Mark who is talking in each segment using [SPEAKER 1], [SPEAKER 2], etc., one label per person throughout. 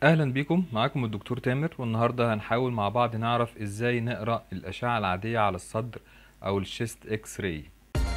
[SPEAKER 1] اهلا بيكم معاكم الدكتور تامر والنهارده هنحاول مع بعض نعرف ازاي نقرا الاشعه العاديه على الصدر او الشيست اكس راي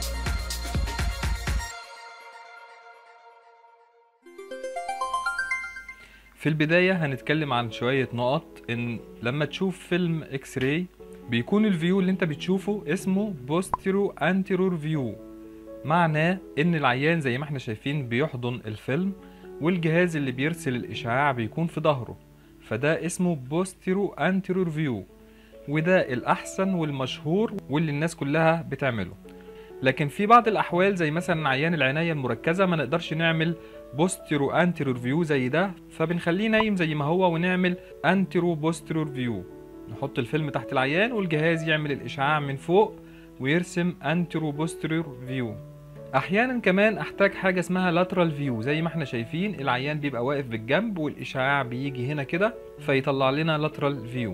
[SPEAKER 1] في البدايه هنتكلم عن شويه نقط ان لما تشوف فيلم اكس راي بيكون الفيو اللي انت بتشوفه اسمه بوستيرو انتيرور فيو معناه ان العيان زي ما احنا شايفين بيحضن الفيلم والجهاز اللي بيرسل الإشعاع بيكون في ظهره فده اسمه بوستيرو انتيرور فيو وده الأحسن والمشهور واللي الناس كلها بتعمله لكن في بعض الأحوال زي مثلا عيان العناية المركزة ما نقدرش نعمل بوستيرو انتيرور فيو زي ده فبنخليه نايم زي ما هو ونعمل انتيرو بوستيرور فيو نحط الفيلم تحت العيان والجهاز يعمل الإشعاع من فوق ويرسم انتيرو بوستيرور فيو احيانا كمان احتاج حاجه اسمها لاترال فيو زي ما احنا شايفين العيان بيبقى واقف بالجنب والاشعاع بيجي هنا كده فيطلع لنا لاترال فيو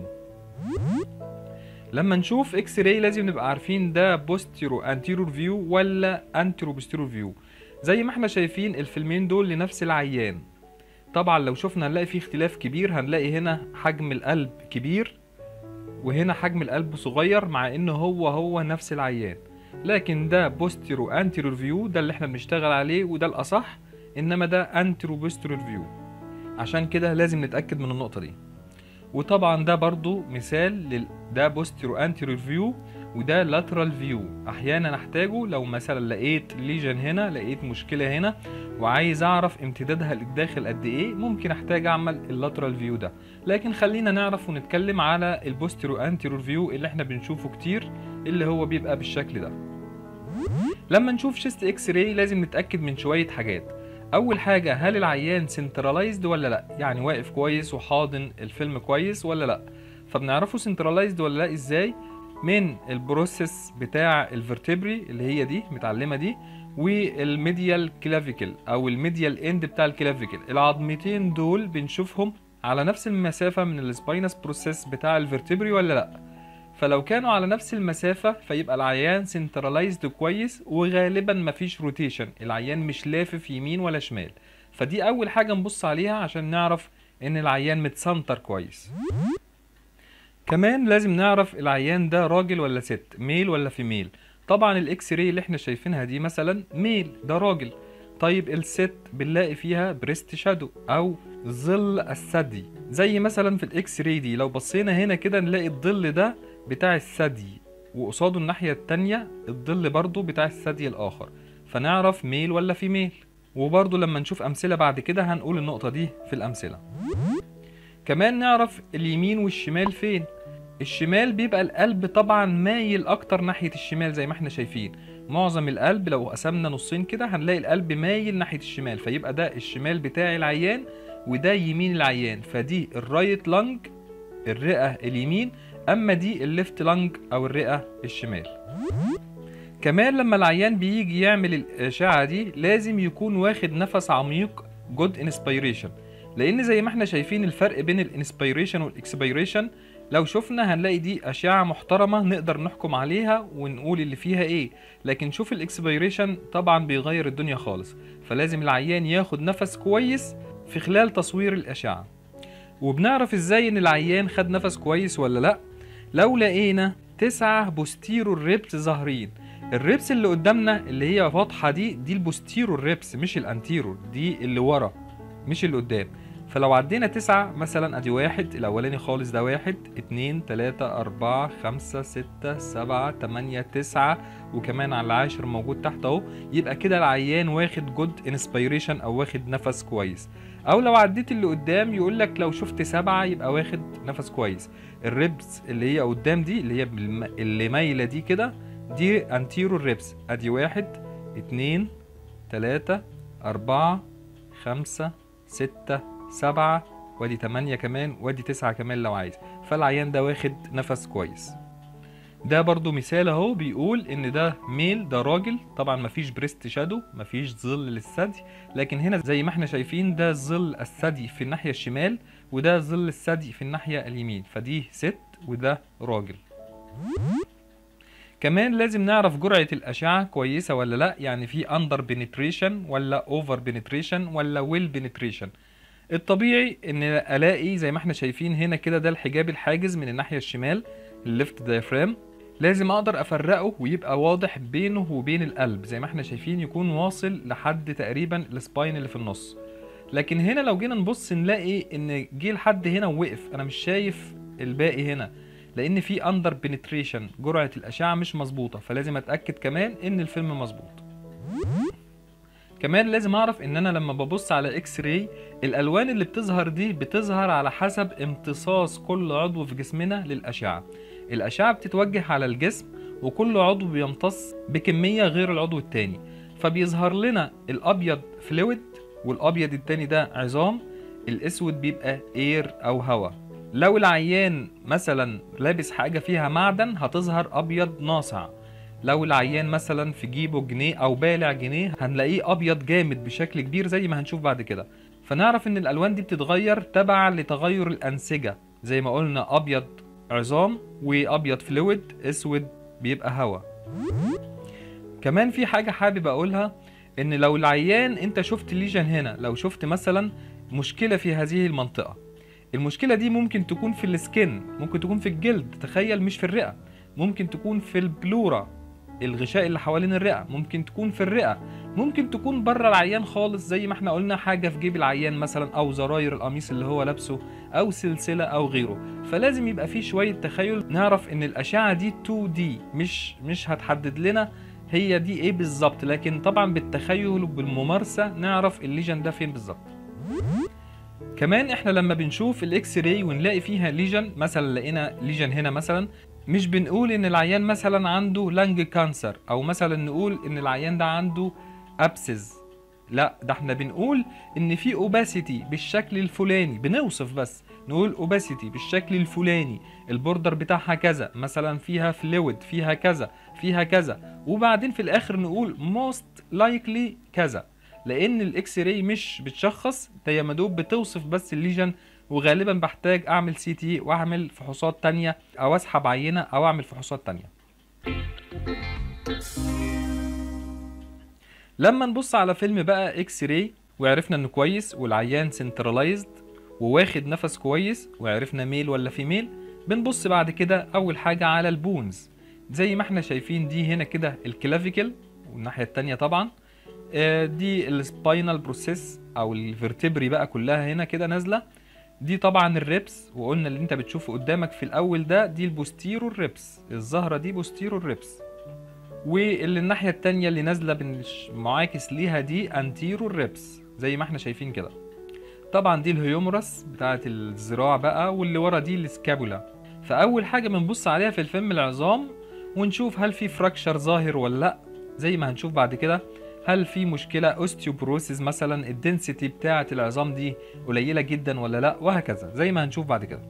[SPEAKER 1] لما نشوف اكس راي لازم نبقى عارفين ده بوستيرو انتيرور فيو ولا انتيرو بوستيرور فيو زي ما احنا شايفين الفيلمين دول لنفس العيان طبعا لو شفنا هنلاقي فيه اختلاف كبير هنلاقي هنا حجم القلب كبير وهنا حجم القلب صغير مع انه هو هو نفس العيان لكن ده بوستيرو انتيرور فيو ده اللي احنا بنشتغل عليه وده الاصح انما ده انتيرو بوستيرور فيو عشان كده لازم نتاكد من النقطه دي وطبعا ده برضو مثال لل... ده بوستيرو انتيرور فيو وده لاترال فيو احيانا احتاجه لو مثلا لقيت ليجن هنا لقيت مشكله هنا وعايز اعرف امتدادها للداخل قد ايه ممكن احتاج اعمل اللاترال فيو ده لكن خلينا نعرف ونتكلم على البوستيرو انتيرور فيو اللي احنا بنشوفه كتير اللي هو بيبقى بالشكل ده لما نشوف شيست اكس راي لازم نتاكد من شويه حاجات اول حاجه هل العيان سنترلايزد ولا لا يعني واقف كويس وحاضن الفيلم كويس ولا لا فبنعرفه سنترلايزد ولا لا ازاي من البروسيس بتاع الفرتبري اللي هي دي متعلمه دي والميديال كلافيكل او الميديال اند بتاع الكلافيكل العظمتين دول بنشوفهم على نفس المسافه من السباينس بروسيس بتاع الفرتبري ولا لا فلو كانوا على نفس المسافة فيبقى العيان سنترلايزد كويس وغالبا مفيش روتيشن العيان مش لافف يمين ولا شمال فدي أول حاجة نبص عليها عشان نعرف إن العيان متسنتر كويس كمان لازم نعرف العيان ده راجل ولا ست ميل ولا فيميل طبعا الاكس راي اللي احنا شايفينها دي مثلا ميل ده راجل طيب الست بنلاقي فيها بريست شادو او ظل الثدي زي مثلا في الاكس راي دي لو بصينا هنا كده نلاقي الظل ده بتاع الثدي وقصاده الناحية التانية الظل برضو بتاع الثدي الآخر فنعرف ميل ولا فيميل وبرضو لما نشوف أمثلة بعد كده هنقول النقطة دي في الأمثلة كمان نعرف اليمين والشمال فين الشمال بيبقى القلب طبعا مايل أكتر ناحية الشمال زي ما احنا شايفين معظم القلب لو قسمنا نصين كده هنلاقي القلب مايل ناحية الشمال فيبقى ده الشمال بتاع العيان وده يمين العيان فدي الرايت لانج الرئة اليمين اما دي الليفت لانج او الرئه الشمال كمان لما العيان بيجي يعمل الاشعه دي لازم يكون واخد نفس عميق جود انسبيريشن لان زي ما احنا شايفين الفرق بين الانسبيريشن والاكسبيريشن لو شفنا هنلاقي دي اشعه محترمه نقدر نحكم عليها ونقول اللي فيها ايه لكن شوف الاكسبيريشن طبعا بيغير الدنيا خالص فلازم العيان ياخد نفس كويس في خلال تصوير الاشعه وبنعرف ازاي ان العيان خد نفس كويس ولا لا لو لقينا تسعة بوستيرو الريبس ظاهرين الريبس اللي قدامنا اللي هي واضحة دي دي البوستيرو الريبس مش الانتيرو دي اللي ورا مش اللي قدام فلو عدينا تسعة مثلا ادي واحد الاولاني خالص ده واحد اتنين تلاتة اربعة خمسة ستة سبعة تمانية تسعة وكمان على العاشر موجود تحت اهو يبقى كده العيان واخد جود انسبيريشن او واخد نفس كويس او لو عديت اللي قدام يقول لك لو شفت سبعة يبقى واخد نفس كويس الريبس اللي هي قدام دي اللي هي اللي مايلة دي كده دي انتيرو الريبس ادي واحد اتنين تلاتة اربعة خمسة ستة سبعة وادي تمانية كمان وادي تسعة كمان لو عايز فالعيان ده واخد نفس كويس ده برضو مثال اهو بيقول ان ده ميل ده راجل طبعا مفيش بريست شادو مفيش ظل للثدي لكن هنا زي ما احنا شايفين ده ظل الثدي في الناحية الشمال وده ظل الثدي في الناحية اليمين فدي ست وده راجل كمان لازم نعرف جرعة الأشعة كويسة ولا لأ يعني في أندر بنتريشن ولا أوفر بنتريشن ولا ويل بنتريشن الطبيعي ان الاقي زي ما احنا شايفين هنا كده ده الحجاب الحاجز من الناحيه الشمال الليفت دايفرام لازم اقدر افرقه ويبقى واضح بينه وبين القلب زي ما احنا شايفين يكون واصل لحد تقريبا السباين اللي في النص لكن هنا لو جينا نبص نلاقي ان جه لحد هنا ووقف انا مش شايف الباقي هنا لان في اندر بنتريشن جرعه الاشعه مش مظبوطه فلازم اتاكد كمان ان الفيلم مظبوط كمان لازم اعرف ان انا لما ببص على اكس راي الالوان اللي بتظهر دي بتظهر على حسب امتصاص كل عضو في جسمنا للاشعه الاشعه بتتوجه على الجسم وكل عضو بيمتص بكميه غير العضو التاني فبيظهر لنا الابيض فلويد والابيض التاني ده عظام الاسود بيبقى اير او هواء لو العيان مثلا لابس حاجه فيها معدن هتظهر ابيض ناصع لو العيان مثلا في جيبه جنيه او بالع جنيه هنلاقيه ابيض جامد بشكل كبير زي ما هنشوف بعد كده فنعرف ان الالوان دي بتتغير تبع لتغير الانسجه زي ما قلنا ابيض عظام وابيض فلويد اسود بيبقى هواء كمان في حاجه حابب اقولها ان لو العيان انت شفت ليجن هنا لو شفت مثلا مشكله في هذه المنطقه المشكله دي ممكن تكون في السكن ممكن تكون في الجلد تخيل مش في الرئه ممكن تكون في البلورا الغشاء اللي حوالين الرئه ممكن تكون في الرئه ممكن تكون بره العيان خالص زي ما احنا قلنا حاجه في جيب العيان مثلا او زراير القميص اللي هو لابسه او سلسله او غيره فلازم يبقى في شويه تخيل نعرف ان الاشعه دي 2 دي مش مش هتحدد لنا هي دي ايه بالظبط لكن طبعا بالتخيل وبالممارسه نعرف الليجن ده فين بالظبط كمان احنا لما بنشوف الاكس راي ونلاقي فيها ليجن مثلا لقينا ليجن هنا مثلا مش بنقول ان العيان مثلا عنده لانج كانسر او مثلا نقول ان العيان ده عنده ابسز لا ده احنا بنقول ان في اوباسيتي بالشكل الفلاني بنوصف بس نقول اوباسيتي بالشكل الفلاني البوردر بتاعها كذا مثلا فيها فلويد فيها كذا فيها كذا وبعدين في الاخر نقول most likely كذا لان الاكس راي مش بتشخص ده يا مدوب بتوصف بس الليجن وغالبا بحتاج اعمل سي تي واعمل فحوصات تانية او اسحب عينة او اعمل فحوصات تانية لما نبص على فيلم بقى اكس راي وعرفنا انه كويس والعيان سنترلايزد وواخد نفس كويس وعرفنا ميل ولا فيميل بنبص بعد كده اول حاجة على البونز زي ما احنا شايفين دي هنا كده الكلافيكل والناحية التانية طبعا آه، دي السباينال بروسيس او الفرتبري بقى كلها هنا كده نازله دي طبعا الريبس وقلنا اللي انت بتشوفه قدامك في الاول ده دي البوستيرو الريبس الزهره دي بوستيرو الريبس واللي الناحيه التانية اللي نازله بالش- معاكس ليها دي انتيرو الريبس زي ما احنا شايفين كده طبعا دي الهيومرس بتاعه الذراع بقى واللي ورا دي السكابولا فاول حاجه بنبص عليها في الفيلم العظام ونشوف هل في فراكشر ظاهر ولا لا زي ما هنشوف بعد كده هل في مشكله اوستيوبروسيس مثلا الدنسيتي بتاعه العظام دي قليله جدا ولا لا وهكذا زي ما هنشوف بعد كده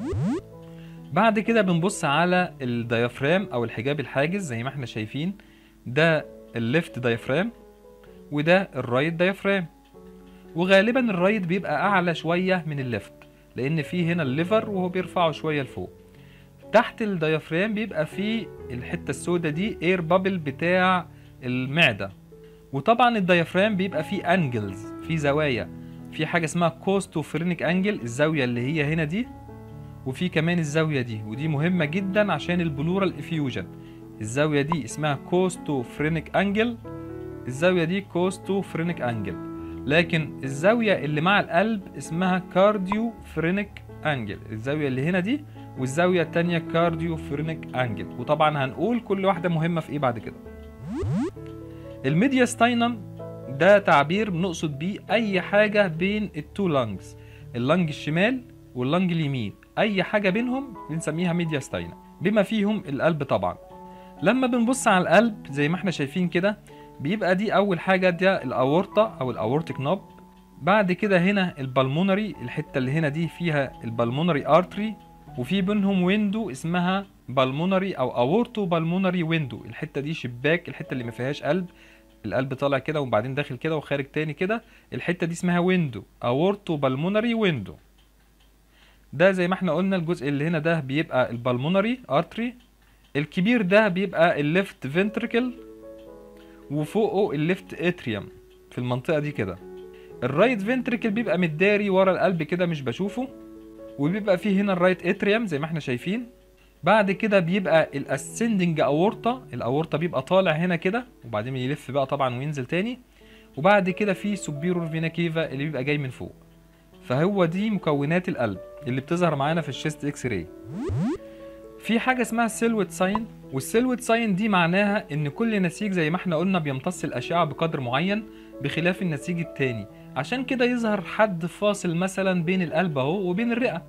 [SPEAKER 1] بعد كده بنبص على الديافرام او الحجاب الحاجز زي ما احنا شايفين ده الليفت ديافرام وده الرايت ديافرام وغالبا الرايت بيبقى اعلى شويه من الليفت لان في هنا الليفر وهو بيرفعه شويه لفوق تحت الديافرام بيبقى في الحته السوداء دي اير بابل بتاع المعده وطبعا الديافرام بيبقى فيه انجلز في زوايا في حاجه اسمها كوستوفرينيك انجل الزاويه اللي هي هنا دي وفي كمان الزاويه دي ودي مهمه جدا عشان البلورال افيوجن الزاويه دي اسمها كوستوفرينيك انجل الزاويه دي كوستوفرينيك انجل لكن الزاويه اللي مع القلب اسمها كارديو فرينيك انجل الزاويه اللي هنا دي والزاويه التانية كارديو فرينيك انجل وطبعا هنقول كل واحده مهمه في ايه بعد كده الميدياستاينم ده تعبير بنقصد بيه اي حاجه بين التو لانجز اللنج الشمال واللنج اليمين اي حاجه بينهم بنسميها ميدياستاينم بما فيهم القلب طبعا لما بنبص على القلب زي ما احنا شايفين كده بيبقى دي اول حاجه ده الاورطه او الاورتيك نوب بعد كده هنا البلمونري الحته اللي هنا دي فيها البلمونري ارتري وفي بينهم ويندو اسمها بالمونري او اورتو بالمونري ويندو الحته دي شباك الحته اللي ما فيهاش قلب القلب طالع كده وبعدين داخل كده وخارج تاني كده الحته دي اسمها ويندو اورتو بالمونري ويندو ده زي ما احنا قلنا الجزء اللي هنا ده بيبقى البالمونري ارتري الكبير ده بيبقى الليفت فنتريكل وفوقه الليفت اتريوم في المنطقه دي كده الرايت فنتريكل بيبقى متداري ورا القلب كده مش بشوفه وبيبقى فيه هنا الرايت اتريوم زي ما احنا شايفين بعد كده بيبقى الاسندنج اورطه الاورطه بيبقى طالع هنا كده وبعدين يلف بقى طبعا وينزل تاني وبعد كده في سوبيرور فينا كيفا اللي بيبقى جاي من فوق فهو دي مكونات القلب اللي بتظهر معانا في الشيست اكس راي في حاجه اسمها سيلويت ساين والسيلويت ساين دي معناها ان كل نسيج زي ما احنا قلنا بيمتص الاشعه بقدر معين بخلاف النسيج التاني عشان كده يظهر حد فاصل مثلا بين القلب اهو وبين الرئه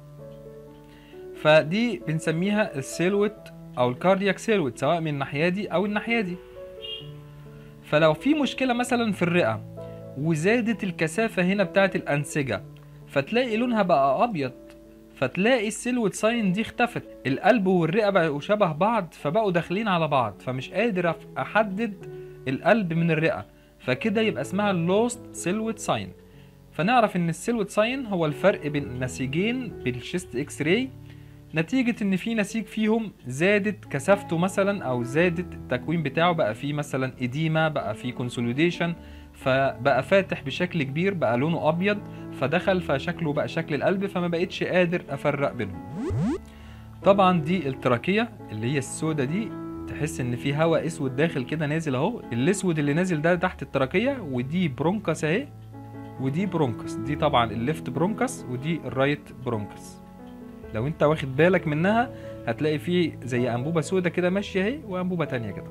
[SPEAKER 1] فدي بنسميها السيلويت او الكاردياك سيلويت سواء من الناحيه دي او الناحيه دي فلو في مشكله مثلا في الرئه وزادت الكثافه هنا بتاعه الانسجه فتلاقي لونها بقى ابيض فتلاقي السيلويت ساين دي اختفت القلب والرئه بقوا شبه بعض فبقوا داخلين على بعض فمش قادر احدد القلب من الرئه فكده يبقى اسمها اللوست سيلويت ساين فنعرف ان السيلويت ساين هو الفرق بين نسيجين بالشيست اكس راي نتيجة ان في نسيج فيهم زادت كثافته مثلا او زادت التكوين بتاعه بقى فيه مثلا اديمة بقى فيه كونسوليديشن فبقى فاتح بشكل كبير بقى لونه ابيض فدخل فشكله بقى شكل القلب فما بقتش قادر افرق بينهم طبعا دي التراكية اللي هي السودة دي تحس ان في هواء اسود داخل كده نازل اهو الاسود اللي نازل ده تحت التراكية ودي برونكس اهي ودي برونكس دي طبعا الليفت برونكس ودي الرايت برونكس لو انت واخد بالك منها هتلاقي فيه زي انبوبه سودة كده ماشيه اهي وانبوبه تانية كده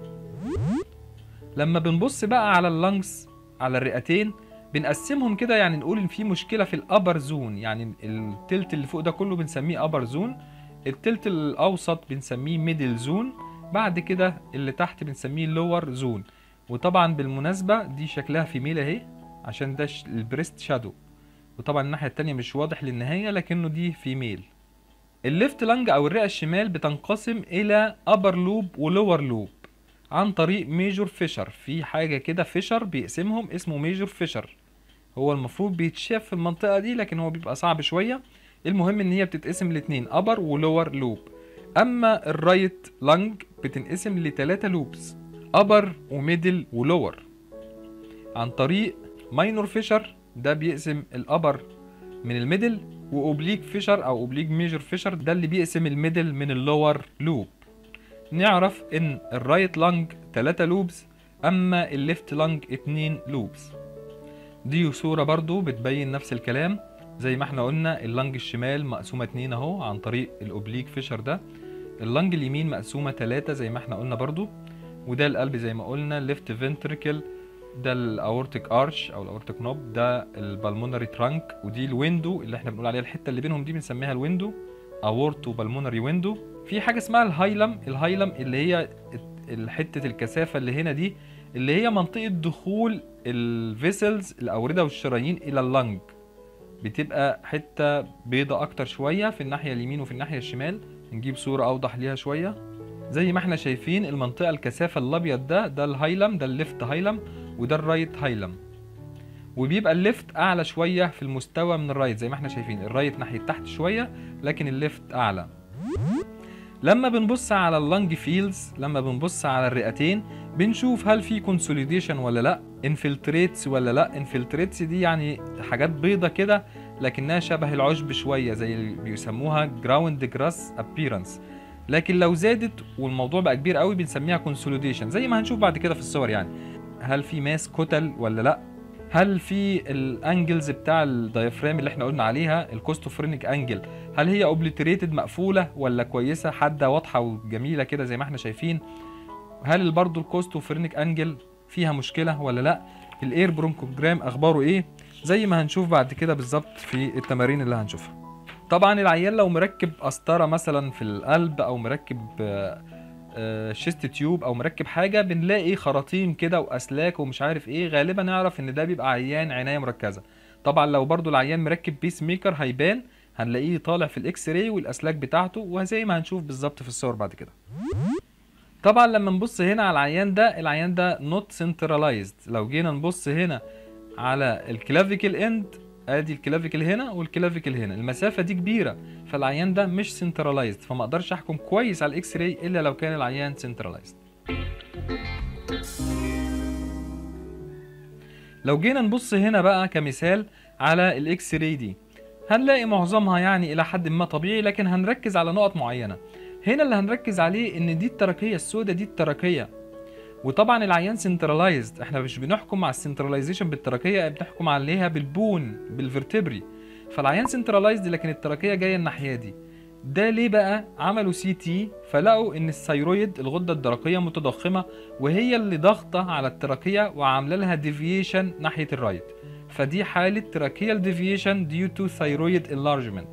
[SPEAKER 1] لما بنبص بقى على اللنجز على الرئتين بنقسمهم كده يعني نقول ان في مشكله في الابر زون يعني التلت اللي فوق ده كله بنسميه ابر زون التلت الاوسط بنسميه ميدل زون بعد كده اللي تحت بنسميه لور زون وطبعا بالمناسبه دي شكلها في ميل اهي عشان ده البريست شادو وطبعا الناحيه التانية مش واضح للنهايه لكنه دي في ميل الليفت لانج او الرئه الشمال بتنقسم الى ابر لوب ولور لوب عن طريق ميجور فيشر في حاجه كده فيشر بيقسمهم اسمه ميجور فيشر هو المفروض بيتشاف في المنطقه دي لكن هو بيبقى صعب شويه المهم ان هي بتتقسم لاتنين ابر ولور لوب اما الرايت لانج بتنقسم لتلاتة لوبس ابر وميدل ولور عن طريق ماينور فيشر ده بيقسم الابر من الميدل واوبليك فيشر او اوبليك ميجر فيشر ده اللي بيقسم الميدل من اللور لوب نعرف ان الرايت لانج 3 لوبس اما الليفت لانج 2 لوبس دي صورة برضو بتبين نفس الكلام زي ما احنا قلنا اللنج الشمال مقسومة 2 اهو عن طريق الاوبليك فيشر ده اللنج اليمين مقسومة 3 زي ما احنا قلنا برضو وده القلب زي ما قلنا ليفت فنتريكل ده الاورتيك ارش او الاورتيك نوب ده البلمونري ترانك ودي الويندو اللي احنا بنقول عليها الحته اللي بينهم دي بنسميها الويندو اورتو بالمونري ويندو في حاجه اسمها الهايلم الهايلم اللي هي حته الكثافه اللي هنا دي اللي هي منطقه دخول الفيسلز الاورده والشرايين الى اللنج بتبقى حته بيضة اكتر شويه في الناحيه اليمين وفي الناحيه الشمال نجيب صوره اوضح ليها شويه زي ما احنا شايفين المنطقه الكثافه الابيض ده ده الهايلم ده الليفت هايلم وده الرايت هايلم وبيبقى الليفت اعلى شويه في المستوى من الرايت زي ما احنا شايفين الرايت ناحيه تحت شويه لكن الليفت اعلى لما بنبص على اللنج فيلز لما بنبص على الرئتين بنشوف هل في كونسوليديشن ولا لا انفلتريتس ولا لا انفلتريتس دي يعني حاجات بيضه كده لكنها شبه العشب شويه زي اللي بيسموها جراوند جراس ابييرنس لكن لو زادت والموضوع بقى كبير قوي بنسميها كونسوليديشن زي ما هنشوف بعد كده في الصور يعني هل في ماس كتل ولا لا هل في الانجلز بتاع الدايفرام اللي احنا قلنا عليها الكوستوفرينيك انجل هل هي اوبليتريتد مقفوله ولا كويسه حاده واضحه وجميله كده زي ما احنا شايفين هل برضو الكوستوفرينيك انجل فيها مشكله ولا لا الاير برونكوجرام اخباره ايه زي ما هنشوف بعد كده بالظبط في التمارين اللي هنشوفها طبعا العيان لو مركب قسطره مثلا في القلب او مركب شيست تيوب او مركب حاجه بنلاقي خراطيم كده واسلاك ومش عارف ايه غالبا نعرف ان ده بيبقى عيان عنايه مركزه طبعا لو برضو العيان مركب بيس ميكر هيبان هنلاقيه طالع في الاكس راي والاسلاك بتاعته وزي ما هنشوف بالظبط في الصور بعد كده طبعا لما نبص هنا على العيان ده العيان ده نوت سنترلايزد لو جينا نبص هنا على الكلافيكال اند ادي الكلافيكال هنا والكلافيكال هنا المسافه دي كبيره فالعيان ده مش سنترلايزد فما اقدرش احكم كويس على الاكس راي الا لو كان العيان سنترلايزد لو جينا نبص هنا بقى كمثال على الاكس راي دي هنلاقي معظمها يعني الى حد ما طبيعي لكن هنركز على نقط معينه هنا اللي هنركز عليه ان دي التركيه السوداء دي التركيه وطبعا العيان سنترلايزد احنا مش بنحكم على السنترلايزيشن بالتركيه بنحكم عليها بالبون بالفرتبري فالعيان سنترلايزد لكن التركيه جايه الناحيه دي ده ليه بقى عملوا سي تي فلقوا ان الثيرويد الغده الدرقيه متضخمه وهي اللي ضاغطه على التركيه وعامله لها ديفيشن ناحيه الرايت فدي حاله تراكيال ديفيشن ديو تو ثيرويد انلارجمنت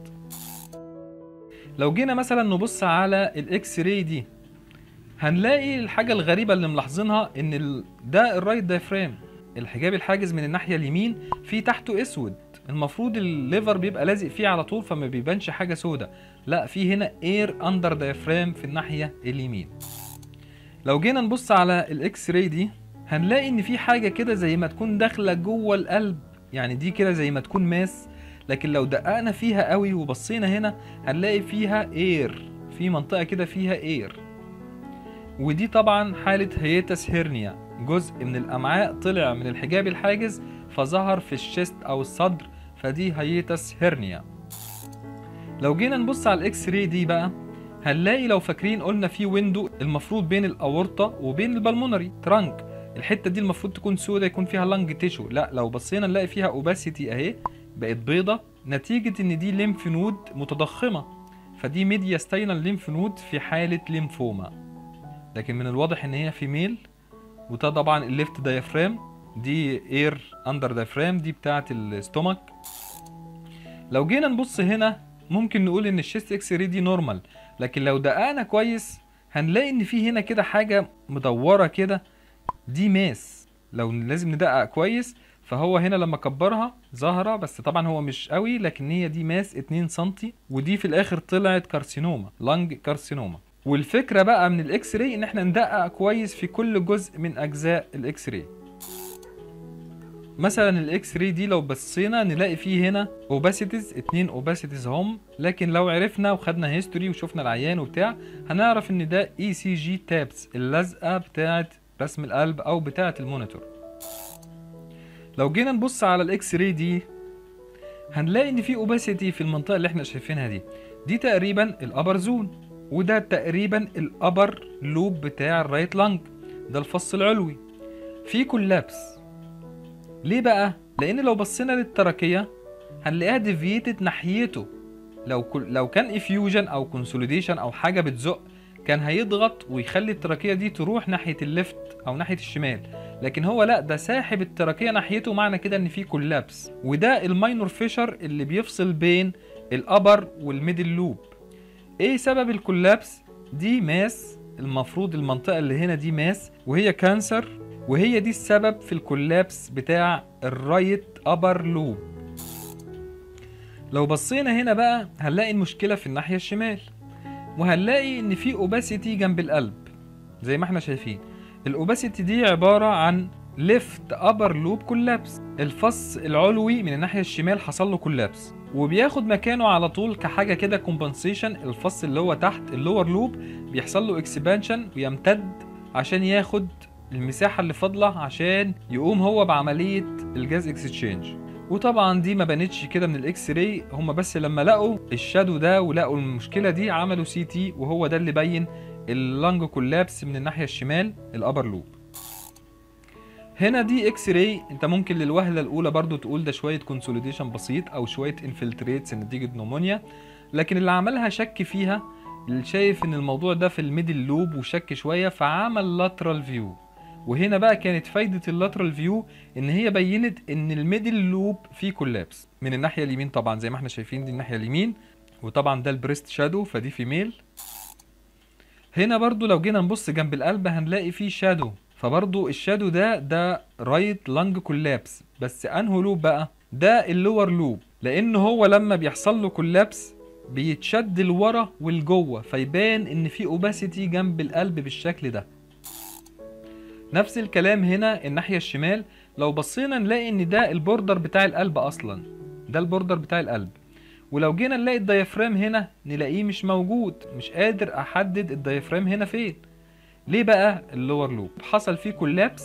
[SPEAKER 1] لو جينا مثلا نبص على الاكس راي دي هنلاقي الحاجه الغريبه اللي ملاحظينها ان ال... ده الرايت دايفرام الحجاب الحاجز من الناحيه اليمين في تحته اسود المفروض الليفر بيبقى لازق فيه على طول فما بيبانش حاجه سودة لا في هنا اير اندر دايفرام في الناحيه اليمين لو جينا نبص على الاكس راي دي هنلاقي ان في حاجه كده زي ما تكون داخله جوه القلب يعني دي كده زي ما تكون ماس لكن لو دققنا فيها قوي وبصينا هنا هنلاقي فيها اير في منطقه كده فيها اير ودي طبعا حاله هيتس هيرنيا جزء من الامعاء طلع من الحجاب الحاجز فظهر في الشيست او الصدر فدي هيتس هيرنيا لو جينا نبص على الاكس راي دي بقى هنلاقي لو فاكرين قلنا في ويندو المفروض بين الاورطه وبين البلمونري ترانك الحته دي المفروض تكون سودة يكون فيها لانج تيشو لا لو بصينا نلاقي فيها اوباسيتي اهي بقت بيضة نتيجة ان دي ليمف نود متضخمة فدي ميدياستاينال ليمف نود في حالة ليمفوما لكن من الواضح ان هي فيميل وده طبعا الليفت دايفرام دي اير اندر دايفرام دي بتاعة الاستومك لو جينا نبص هنا ممكن نقول ان الشيست اكس راي دي نورمال لكن لو دققنا كويس هنلاقي ان في هنا كده حاجة مدورة كده دي ماس لو لازم ندقق كويس فهو هنا لما كبرها ظاهرة بس طبعا هو مش قوي لكن هي دي ماس 2 سنتي ودي في الاخر طلعت كارسينوما لانج كارسينوما والفكرة بقى من الاكس راي ان احنا ندقق كويس في كل جزء من اجزاء الاكس راي مثلا الاكس راي دي لو بصينا نلاقي فيه هنا اوباسيتيز اتنين اوباسيتيز هم لكن لو عرفنا وخدنا هيستوري وشفنا العيان وبتاع هنعرف ان ده اي سي جي تابس اللزقه بتاعه رسم القلب او بتاعه المونيتور لو جينا نبص على الاكس راي دي هنلاقي ان في اوباسيتي في المنطقه اللي احنا شايفينها دي دي تقريبا الابر زون وده تقريبا الابر لوب بتاع الرايت لانج ده الفص العلوي في كولابس ليه بقى لان لو بصينا للتركيه هنلاقيها ديفييتد ناحيته لو كل لو كان افيوجن او كونسوليديشن او حاجه بتزق كان هيضغط ويخلي التراكيه دي تروح ناحيه الليفت او ناحيه الشمال لكن هو لا ده ساحب التراكيه ناحيته معنى كده ان في كولابس وده الماينور فيشر اللي بيفصل بين الابر والميدل لوب ايه سبب الكولابس دي ماس المفروض المنطقه اللي هنا دي ماس وهي كانسر وهي دي السبب في الكولابس بتاع الرايت ابر لوب لو بصينا هنا بقى هنلاقي المشكله في الناحيه الشمال وهنلاقي ان في اوباسيتي جنب القلب زي ما احنا شايفين الاوباسيتي دي عباره عن ليفت ابر لوب كولابس الفص العلوي من الناحيه الشمال حصل له كولابس وبياخد مكانه على طول كحاجه كده كومبنسيشن الفص اللي هو تحت اللور لوب بيحصل له اكسبانشن ويمتد عشان ياخد المساحه اللي فاضله عشان يقوم هو بعمليه الجاز اكسشينج وطبعا دي ما بانتش كده من الاكس راي هم بس لما لقوا الشادو ده ولقوا المشكله دي عملوا سي تي وهو ده اللي بين اللانج كولابس من الناحيه الشمال الابر لوب هنا دي اكس راي انت ممكن للوهله الاولى برضو تقول ده شويه كونسوليديشن بسيط او شويه انفلتريتس نتيجه نمونيا لكن اللي عملها شك فيها اللي شايف ان الموضوع ده في الميدل لوب وشك شويه فعمل لاترال فيو وهنا بقى كانت فايدة اللاترال فيو ان هي بينت ان الميدل لوب فيه كولابس من الناحية اليمين طبعا زي ما احنا شايفين دي الناحية اليمين وطبعا ده البريست شادو فدي فيميل هنا برضو لو جينا نبص جنب القلب هنلاقي فيه شادو فبرضو الشادو ده ده رايت لانج كولابس بس انهو لوب بقى ده اللور لوب لان هو لما بيحصل له كولابس بيتشد لورا ولجوه فيبان ان في اوباسيتي جنب القلب بالشكل ده نفس الكلام هنا الناحية الشمال لو بصينا نلاقي ان ده البوردر بتاع القلب اصلا ده البوردر بتاع القلب ولو جينا نلاقي الديافرام هنا نلاقيه مش موجود مش قادر احدد الديافرام هنا فين ليه بقى اللور لوب حصل فيه كولابس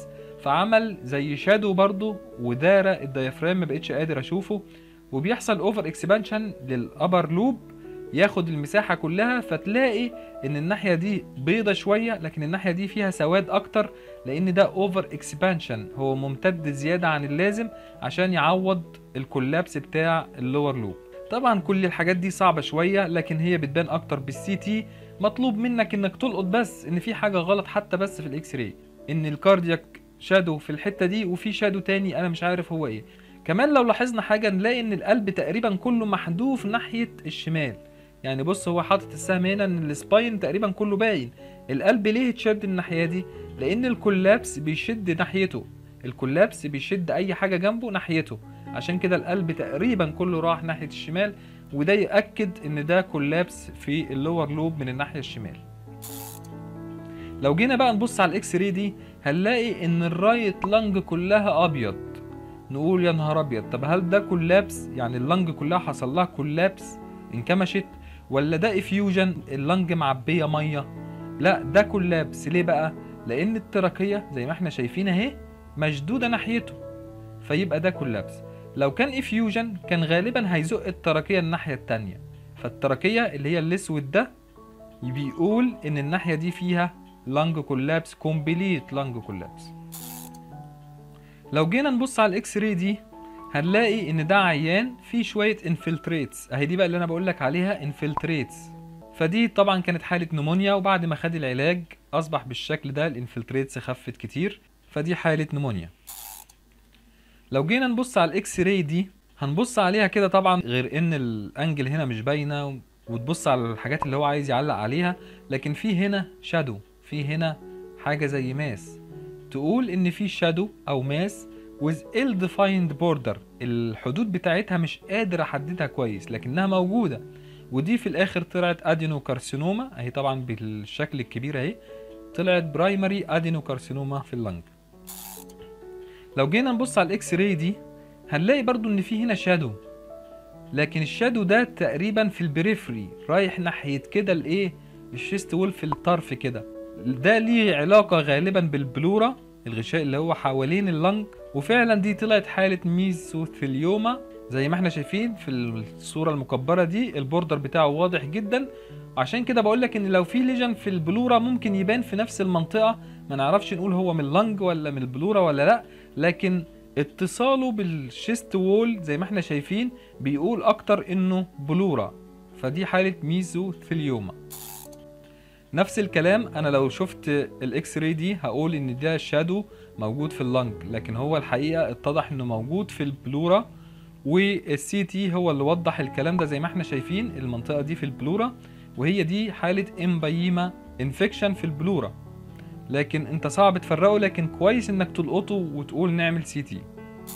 [SPEAKER 1] فعمل زي شادو برضو ودار الديافرام ما بقتش قادر اشوفه وبيحصل اوفر اكسبانشن للابر لوب ياخد المساحة كلها فتلاقي ان الناحية دي بيضة شوية لكن الناحية دي فيها سواد اكتر لان ده اوفر اكسبانشن هو ممتد زيادة عن اللازم عشان يعوض الكولابس بتاع اللور لوب طبعا كل الحاجات دي صعبة شوية لكن هي بتبان اكتر بالسي تي مطلوب منك انك تلقط بس ان في حاجة غلط حتى بس في الاكس راي ان الكاردياك شادو في الحتة دي وفي شادو تاني انا مش عارف هو ايه كمان لو لاحظنا حاجة نلاقي ان القلب تقريبا كله محذوف ناحية الشمال يعني بص هو حاطط السهم هنا ان السباين تقريبا كله باين القلب ليه اتشد الناحية دي لان الكولابس بيشد ناحيته الكولابس بيشد اي حاجة جنبه ناحيته عشان كده القلب تقريبا كله راح ناحية الشمال وده يأكد ان ده كولابس في اللور لوب من الناحية الشمال لو جينا بقى نبص على الاكس راي دي هنلاقي ان الرايت لانج كلها ابيض نقول يا نهار ابيض طب هل ده كولابس يعني اللنج كلها حصل لها كولابس انكمشت ولا ده افيوجن اللنج معبيه ميه لا ده كولابس ليه بقى لان التراكيه زي ما احنا شايفين اهي مشدوده ناحيته فيبقى ده كولابس لو كان افيوجن كان غالبا هيزق التراكيه الناحيه التانية فالتراكيه اللي هي الاسود ده بيقول ان الناحيه دي فيها لانج كولابس كومبليت لانج كولابس لو جينا نبص على الاكس راي دي هنلاقي ان ده عيان فيه شويه انفلتريتس اهي دي بقى اللي انا بقول لك عليها انفلتريتس فدي طبعا كانت حاله نمونيا وبعد ما خد العلاج اصبح بالشكل ده الانفلتريتس خفت كتير فدي حاله نمونيا لو جينا نبص على الاكس راي دي هنبص عليها كده طبعا غير ان الانجل هنا مش باينه وتبص على الحاجات اللي هو عايز يعلق عليها لكن في هنا شادو في هنا حاجه زي ماس تقول ان في شادو او ماس with ill defined border الحدود بتاعتها مش قادر احددها كويس لكنها موجوده ودي في الاخر طلعت ادينوكارسينوما اهي طبعا بالشكل الكبير اهي طلعت برايمري ادينوكارسينوما في اللنج لو جينا نبص على الاكس راي دي هنلاقي برضو ان في هنا شادو لكن الشادو ده تقريبا في البريفري رايح ناحيه كده الايه الشيست وول في الطرف كده ده ليه علاقه غالبا بالبلورا الغشاء اللي هو حوالين اللنج وفعلا دي طلعت حالة ميزوثيليوما زي ما احنا شايفين في الصورة المكبرة دي البوردر بتاعه واضح جدا عشان كده بقول لك ان لو في ليجن في البلورا ممكن يبان في نفس المنطقة ما نعرفش نقول هو من اللنج ولا من البلورا ولا لا لكن اتصاله بالشيست وول زي ما احنا شايفين بيقول اكتر انه بلورا فدي حالة ميزوثيليوما نفس الكلام انا لو شفت الاكس راي دي هقول ان ده شادو موجود في اللنج لكن هو الحقيقه اتضح انه موجود في البلورا والسي تي هو اللي وضح الكلام ده زي ما احنا شايفين المنطقه دي في البلورا وهي دي حاله امبيما انفكشن في البلورا لكن انت صعب تفرقه لكن كويس انك تلقطه وتقول نعمل سي تي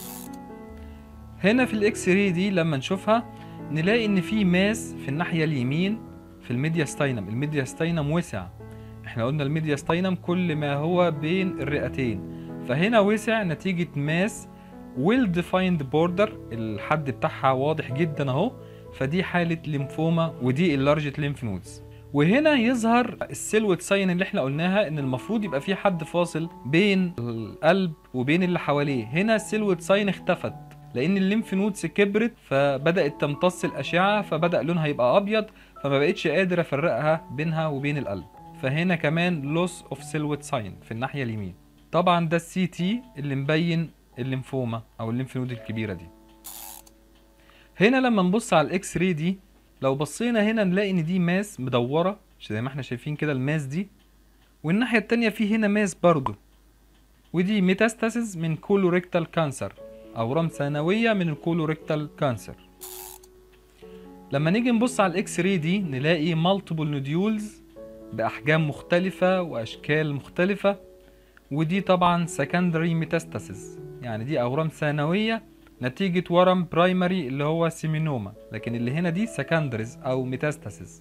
[SPEAKER 1] هنا في الاكس راي دي لما نشوفها نلاقي ان في ماس في الناحيه اليمين في الميدياستاينم الميدياستاينم وسع احنا قلنا الميدياستاينم كل ما هو بين الرئتين فهنا وسع نتيجة ماس ويل ديفايند بوردر الحد بتاعها واضح جدا اهو فدي حالة ليمفوما ودي اللارجت ليمف نودز وهنا يظهر السيلوت ساين اللي احنا قلناها ان المفروض يبقى في حد فاصل بين القلب وبين اللي حواليه هنا السيلوت ساين اختفت لان الليمف نودز كبرت فبدات تمتص الاشعه فبدا لونها يبقى ابيض فما بقتش قادر افرقها بينها وبين القلب فهنا كمان لوس اوف سيلوت ساين في الناحيه اليمين طبعا ده السي تي اللي مبين الليمفوما او الليمف نود الكبيره دي هنا لما نبص على الاكس راي دي لو بصينا هنا نلاقي ان دي ماس مدوره زي ما احنا شايفين كده الماس دي والناحيه التانية في هنا ماس برضو ودي ميتاستاسيس من كولوريكتال كانسر اورام ثانويه من الكولوريكتال كانسر لما نيجي نبص على الاكس راي دي نلاقي مالتيبل نوديولز باحجام مختلفه واشكال مختلفه ودي طبعا سكندري ميتاستاسيس يعني دي اورام ثانويه نتيجة ورم برايمري اللي هو سيمينوما لكن اللي هنا دي سكندريز او ميتاستاسيس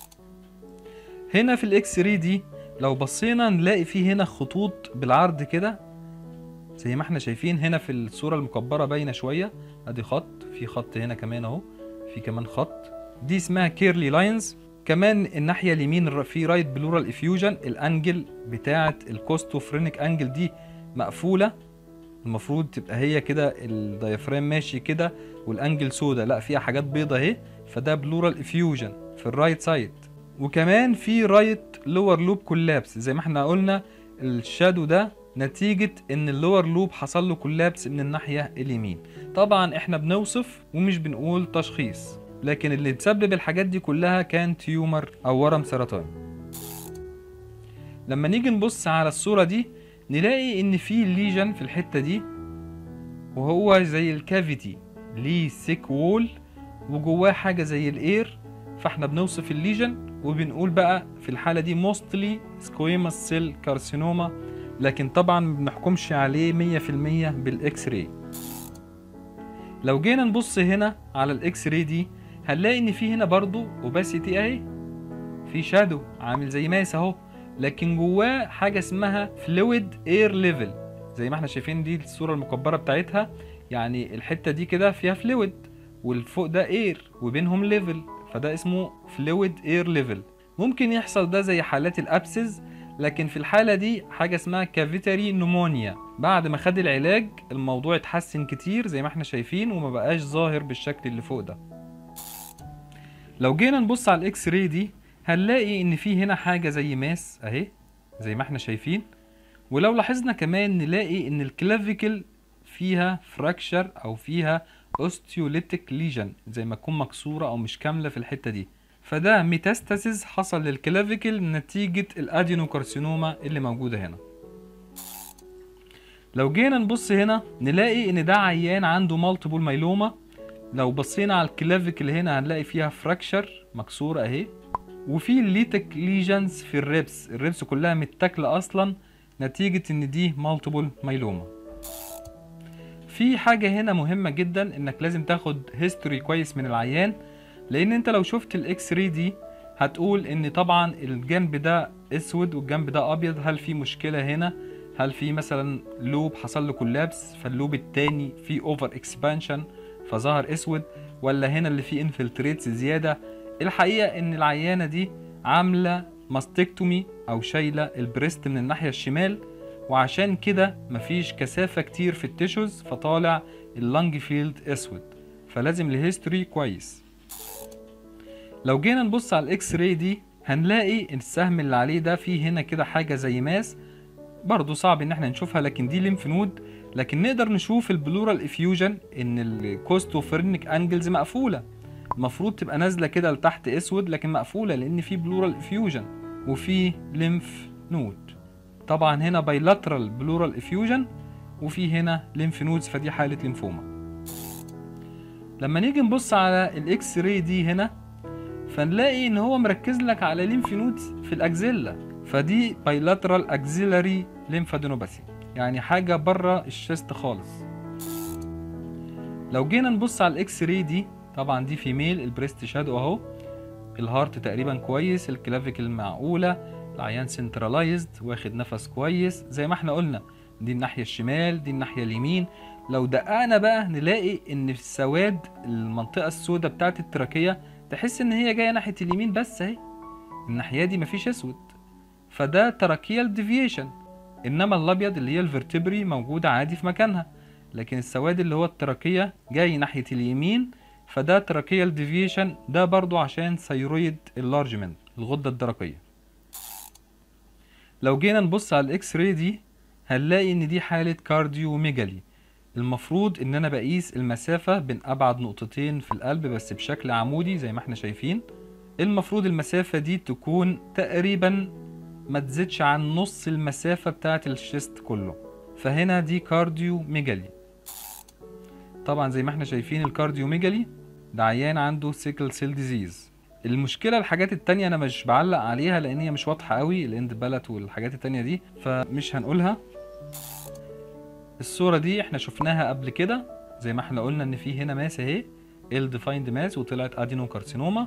[SPEAKER 1] هنا في الاكس راي دي لو بصينا نلاقي فيه هنا خطوط بالعرض كده زي ما احنا شايفين هنا في الصورة المكبرة باينة شوية ادي خط في خط هنا كمان اهو في كمان خط دي اسمها كيرلي لاينز كمان الناحية اليمين في رايت بلورال افيوجن الانجل بتاعة الكوستوفرينيك انجل دي مقفوله المفروض تبقى هي كده الديافرام ماشي كده والانجل سودا لا فيها حاجات بيضة اهي فده بلورال افيوجن في الرايت سايد وكمان في رايت لور لوب كولابس زي ما احنا قلنا الشادو ده نتيجة ان اللور لوب حصل له كولابس من الناحية اليمين طبعا احنا بنوصف ومش بنقول تشخيص لكن اللي تسبب الحاجات دي كلها كان تيومر او ورم سرطاني لما نيجي نبص على الصورة دي نلاقي ان في ليجن في الحتة دي وهو زي الكافيتي ليه سيك وول وجواه حاجة زي الاير فاحنا بنوصف الليجن وبنقول بقى في الحالة دي موستلي سكويموس سيل كارسينوما لكن طبعا ما بنحكمش عليه مية في المية بالاكس راي لو جينا نبص هنا على الاكس راي دي هنلاقي ان في هنا برضو اوباسيتي اهي في شادو عامل زي ماس اهو لكن جواه حاجه اسمها فلويد اير ليفل زي ما احنا شايفين دي الصوره المكبره بتاعتها يعني الحته دي كده فيها فلويد والفوق ده اير وبينهم ليفل فده اسمه فلويد اير ليفل ممكن يحصل ده زي حالات الابسز لكن في الحالة دي حاجة اسمها كافيتري نمونيا بعد ما خد العلاج الموضوع اتحسن كتير زي ما احنا شايفين وما بقاش ظاهر بالشكل اللي فوق ده لو جينا نبص على الاكس راي دي هنلاقي ان في هنا حاجه زي ماس اهي زي ما احنا شايفين ولو لاحظنا كمان نلاقي ان الكلافيكل فيها فراكشر او فيها اوستيوليتيك ليجن زي ما تكون مكسوره او مش كامله في الحته دي فده ميتاستاسيس حصل للكلافيكل نتيجه الادينوكارسينوما اللي موجوده هنا لو جينا نبص هنا نلاقي ان ده عيان عنده مالتيبل مايلوما لو بصينا على الكلافيكل هنا هنلاقي فيها فراكشر مكسوره اهي وفي ليتك ليجنز في الريبس الريبس كلها متاكله اصلا نتيجه ان دي مالتيبل مايلوما في حاجه هنا مهمه جدا انك لازم تاخد هيستوري كويس من العيان لان انت لو شفت الاكس راي دي هتقول ان طبعا الجنب ده اسود والجنب ده ابيض هل في مشكله هنا هل في مثلا لوب حصل له كولابس فاللوب التاني فيه اوفر اكسبانشن فظهر اسود ولا هنا اللي فيه انفلتريتس زياده الحقيقه ان العيانه دي عامله ماستكتومي او شايله البريست من الناحيه الشمال وعشان كده مفيش كثافه كتير في التيشوز فطالع اللنج فيلد اسود فلازم الهيستوري كويس لو جينا نبص على الاكس راي دي هنلاقي السهم اللي عليه ده فيه هنا كده حاجه زي ماس برضه صعب ان احنا نشوفها لكن دي ليمف نود لكن نقدر نشوف البلورال افيوجن ان الكوستوفرنك انجلز مقفوله المفروض تبقى نازله كده لتحت اسود لكن مقفوله لان في بلورال افيوجن وفي ليمف نود طبعا هنا بايلاترال بلورال افيوجن وفي هنا ليمف نودز فدي حاله ليمفوما لما نيجي نبص على الاكس راي دي هنا فنلاقي ان هو مركز لك على ليمف نودز في الاكزيلا فدي بايلاترال اكزيلاري ليمفادينوباثي يعني حاجه بره الشست خالص لو جينا نبص على الاكس راي دي طبعا دي فيميل البريست شادو اهو الهارت تقريبا كويس الكلافيكل معقوله العيان سنترلايزد واخد نفس كويس زي ما احنا قلنا دي الناحيه الشمال دي الناحيه اليمين لو دققنا بقى نلاقي ان في السواد المنطقه السوداء بتاعت التراكيه تحس ان هي جايه ناحيه اليمين بس اهي الناحيه دي مفيش اسود فده تراكيال ديفيشن انما الابيض اللي هي الفرتبري موجوده عادي في مكانها لكن السواد اللي هو التراكيه جاي ناحيه اليمين فده تراكيال ديفيشن ده برضو عشان ثيرويد اللارجمنت الغده الدرقيه لو جينا نبص على الاكس راي دي هنلاقي ان دي حاله كارديو ميجالي المفروض ان انا بقيس المسافه بين ابعد نقطتين في القلب بس بشكل عمودي زي ما احنا شايفين المفروض المسافه دي تكون تقريبا ما تزيدش عن نص المسافه بتاعه الشيست كله فهنا دي كارديو ميجالي طبعا زي ما احنا شايفين الكارديو ميجالي ده عيان عنده سيكل سيل ديزيز المشكله الحاجات التانية انا مش بعلق عليها لان هي مش واضحه قوي الاند بالات والحاجات التانية دي فمش هنقولها الصوره دي احنا شفناها قبل كده زي ما احنا قلنا ان في هنا ماس اهي ال ديفايند ماس وطلعت ادينو كارسينوما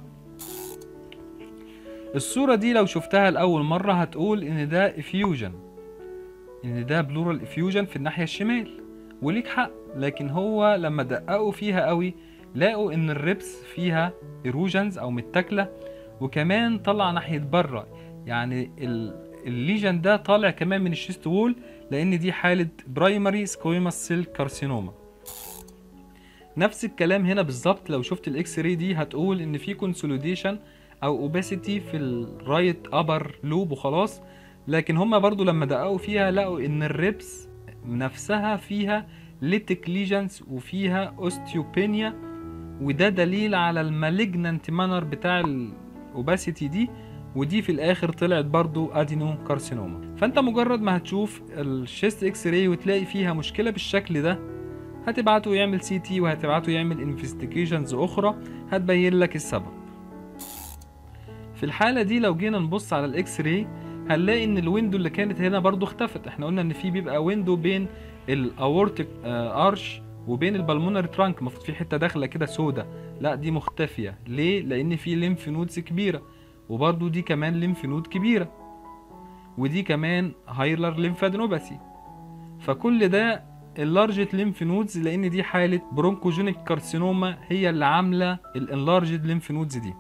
[SPEAKER 1] الصوره دي لو شفتها لاول مره هتقول ان ده افيوجن ان ده بلورال افيوجن في الناحيه الشمال وليك حق لكن هو لما دققوا فيها قوي لقوا ان الريبس فيها ايروجنز او متاكله وكمان طلع ناحيه بره يعني الليجن ده طالع كمان من الشيست وول لان دي حاله برايمري سكويماس سيل كارسينوما نفس الكلام هنا بالظبط لو شفت الاكس راي دي هتقول ان في كونسوليديشن او اوباسيتي في الرايت ابر لوب وخلاص لكن هما برضو لما دققوا فيها لقوا ان الريبس نفسها فيها ليتك ليجنز وفيها اوستيوبينيا وده دليل على المالجنانت مانر بتاع الاوباسيتي دي ودي في الاخر طلعت برضو ادينو كارسينوما فانت مجرد ما هتشوف الشيست اكس راي وتلاقي فيها مشكله بالشكل ده هتبعته يعمل سي تي وهتبعته يعمل انفستيجيشنز اخرى هتبين لك السبب في الحاله دي لو جينا نبص على الاكس راي هنلاقي ان الويندو اللي كانت هنا برضو اختفت احنا قلنا ان في بيبقى ويندو بين الاورتيك ارش وبين البلمونري ترانك المفروض في حته داخله كده سودا لا دي مختفيه ليه لان في ليمف نودز كبيره وبرضو دي كمان ليمف نود كبيره ودي كمان هايلر ليمفادينوباثي فكل ده اللارجت ليمف نودز لان دي حاله برونكوجينيك كارسينوما هي اللي عامله الانلارجد ليمف نودز دي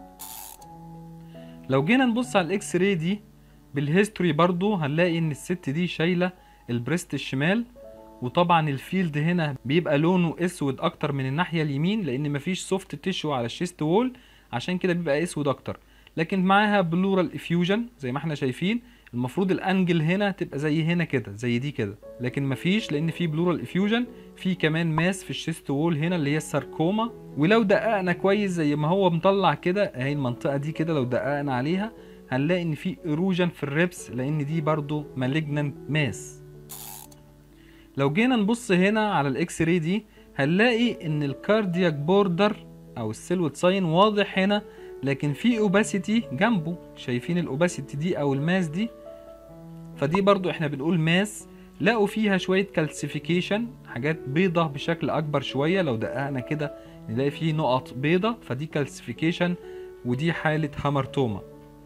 [SPEAKER 1] لو جينا نبص على الاكس راي دي بالهيستوري برضو هنلاقي ان الست دي شايله البريست الشمال وطبعا الفيلد هنا بيبقى لونه اسود اكتر من الناحيه اليمين لان مفيش سوفت تيشو على الشيست وول عشان كده بيبقى اسود اكتر لكن معاها بلورال افيوجن زي ما احنا شايفين المفروض الانجل هنا تبقى زي هنا كده زي دي كده لكن مفيش لان في بلورال افيوجن في كمان ماس في الشيست وول هنا اللي هي الساركوما ولو دققنا كويس زي ما هو مطلع كده اهي المنطقه دي كده لو دققنا عليها هنلاقي ان في اروجن في الريبس لان دي برضو مالجنانت ماس لو جينا نبص هنا على الاكس راي دي هنلاقي ان الكاردياك بوردر او السيلوت ساين واضح هنا لكن في اوباسيتي جنبه شايفين الاوباسيتي دي او الماس دي فدي برضو احنا بنقول ماس لقوا فيها شوية كالسيفيكيشن حاجات بيضة بشكل أكبر شوية لو دققنا كده نلاقي فيه نقط بيضة فدي كالسيفيكيشن ودي حالة هامرتوما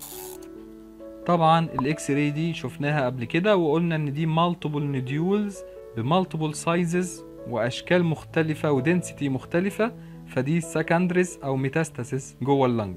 [SPEAKER 1] طبعا الاكس راي دي شفناها قبل كده وقلنا ان دي مالتيبل نوديولز بمالتيبل سايزز واشكال مختلفة ودنسيتي مختلفة فدي سكندريز او ميتاستاسيس جوه اللنج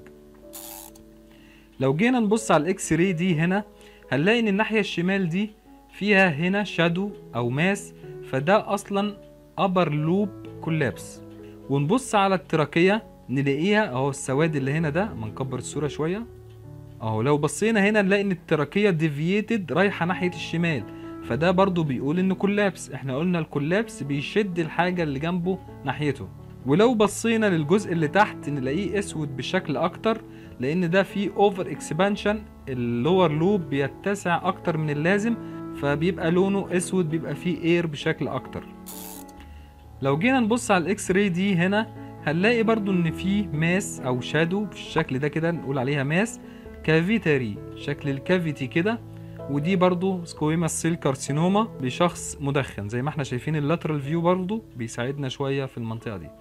[SPEAKER 1] لو جينا نبص على الاكس راي دي هنا هنلاقي ان الناحية الشمال دي فيها هنا شادو او ماس فده اصلا ابر لوب كولابس ونبص على التراكية نلاقيها اهو السواد اللي هنا ده ما نكبر الصورة شوية اهو لو بصينا هنا نلاقي ان التراكية ديفييتد رايحة ناحية الشمال فده برضو بيقول انه كولابس احنا قلنا الكولابس بيشد الحاجة اللي جنبه ناحيته ولو بصينا للجزء اللي تحت نلاقيه اسود بشكل اكتر لان ده فيه اوفر اكسبانشن اللور لوب بيتسع اكتر من اللازم فبيبقى لونه اسود بيبقى فيه اير بشكل اكتر لو جينا نبص على الاكس راي دي هنا هنلاقي برضو ان فيه ماس او شادو بالشكل ده كده نقول عليها ماس كافيتاري شكل الكافيتي كده ودي برضو سكويماس سيل كارسينوما لشخص مدخن زي ما احنا شايفين اللاترال فيو برضو بيساعدنا شوية في المنطقة دي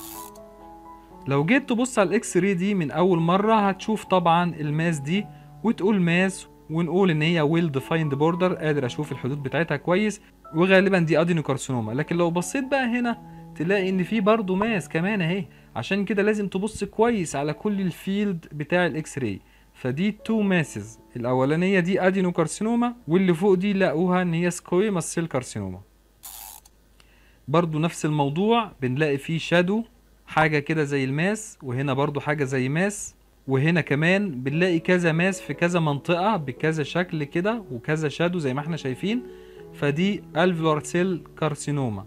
[SPEAKER 1] لو جيت تبص على الاكس راي دي من اول مرة هتشوف طبعا الماس دي وتقول ماس ونقول ان هي ويل ديفايند بوردر قادر اشوف الحدود بتاعتها كويس وغالبا دي ادينوكارسينوما لكن لو بصيت بقى هنا تلاقي ان في برضو ماس كمان اهي عشان كده لازم تبص كويس على كل الفيلد بتاع الاكس راي فدي تو ماسز الاولانيه دي ادينوكارسينوما واللي فوق دي لقوها ان هي سكويماس سيل كارسينوما برضو نفس الموضوع بنلاقي فيه شادو حاجه كده زي الماس وهنا برضو حاجه زي ماس وهنا كمان بنلاقي كذا ماس في كذا منطقة بكذا شكل كده وكذا شادو زي ما احنا شايفين فدي الفلور سيل كارسينوما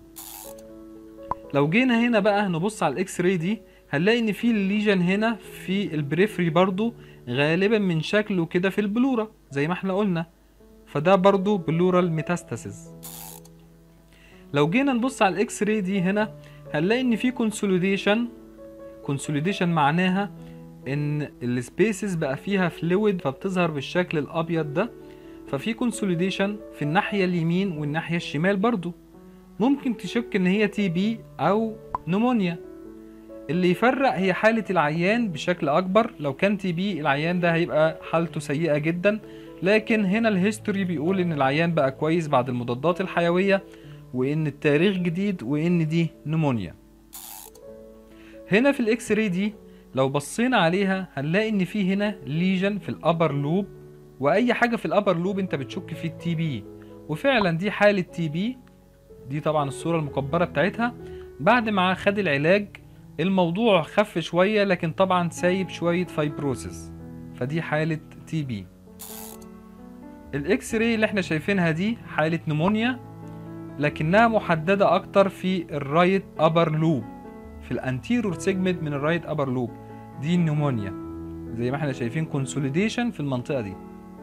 [SPEAKER 1] لو جينا هنا بقى نبص على الاكس راي دي هنلاقي ان في الليجن هنا في البريفري برضو غالبا من شكله كده في البلورة زي ما احنا قلنا فده برضو بلورال ميتاستاسيس لو جينا نبص على الاكس راي دي هنا هنلاقي ان في كونسوليديشن كونسوليديشن معناها ان السبيسز بقى فيها فلويد فبتظهر بالشكل الابيض ده ففي كونسوليديشن في الناحيه اليمين والناحيه الشمال برضو ممكن تشك ان هي تي بي او نمونيا اللي يفرق هي حالة العيان بشكل أكبر لو كان تي بي العيان ده هيبقى حالته سيئة جدا لكن هنا الهيستوري بيقول إن العيان بقى كويس بعد المضادات الحيوية وإن التاريخ جديد وإن دي نمونيا هنا في الإكس راي دي لو بصينا عليها هنلاقي ان في هنا ليجن في الابر لوب واي حاجه في الابر لوب انت بتشك في التي بي وفعلا دي حالة تي بي دي طبعا الصورة المكبرة بتاعتها بعد ما خد العلاج الموضوع خف شوية لكن طبعا سايب شوية فايبروسيس فدي حالة تي بي الاكس راي اللي احنا شايفينها دي حالة نمونيا لكنها محددة اكتر في الرايت ابر لوب في الانتيرور سيجمنت من الرايت ابر لوب دي النمونيا زي ما احنا شايفين كونسوليديشن في المنطقة دي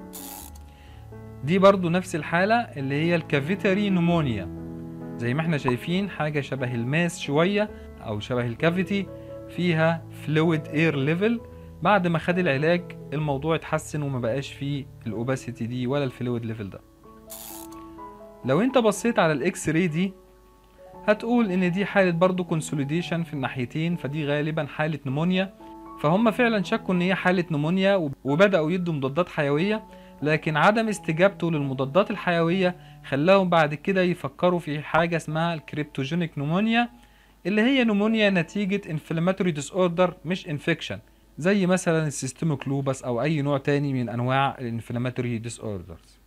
[SPEAKER 1] دي برضو نفس الحالة اللي هي الكافيتري نمونيا زي ما احنا شايفين حاجة شبه الماس شوية او شبه الكافيتي فيها فلويد اير ليفل بعد ما خد العلاج الموضوع اتحسن وما بقاش فيه الاوباسيتي دي ولا الفلويد ليفل ده لو انت بصيت على الاكس راي دي هتقول ان دي حالة برضو كونسوليديشن في الناحيتين فدي غالبا حالة نمونيا فهم فعلا شكوا ان هي حالة نمونيا وبدأوا يدوا مضادات حيوية لكن عدم استجابته للمضادات الحيوية خلاهم بعد كده يفكروا في حاجة اسمها الكريبتوجينيك نمونيا اللي هي نمونيا نتيجة انفلاماتوري ديس اوردر مش انفكشن زي مثلا السيستميك لوبس او اي نوع تاني من انواع الانفلاماتوري ديس اوردرز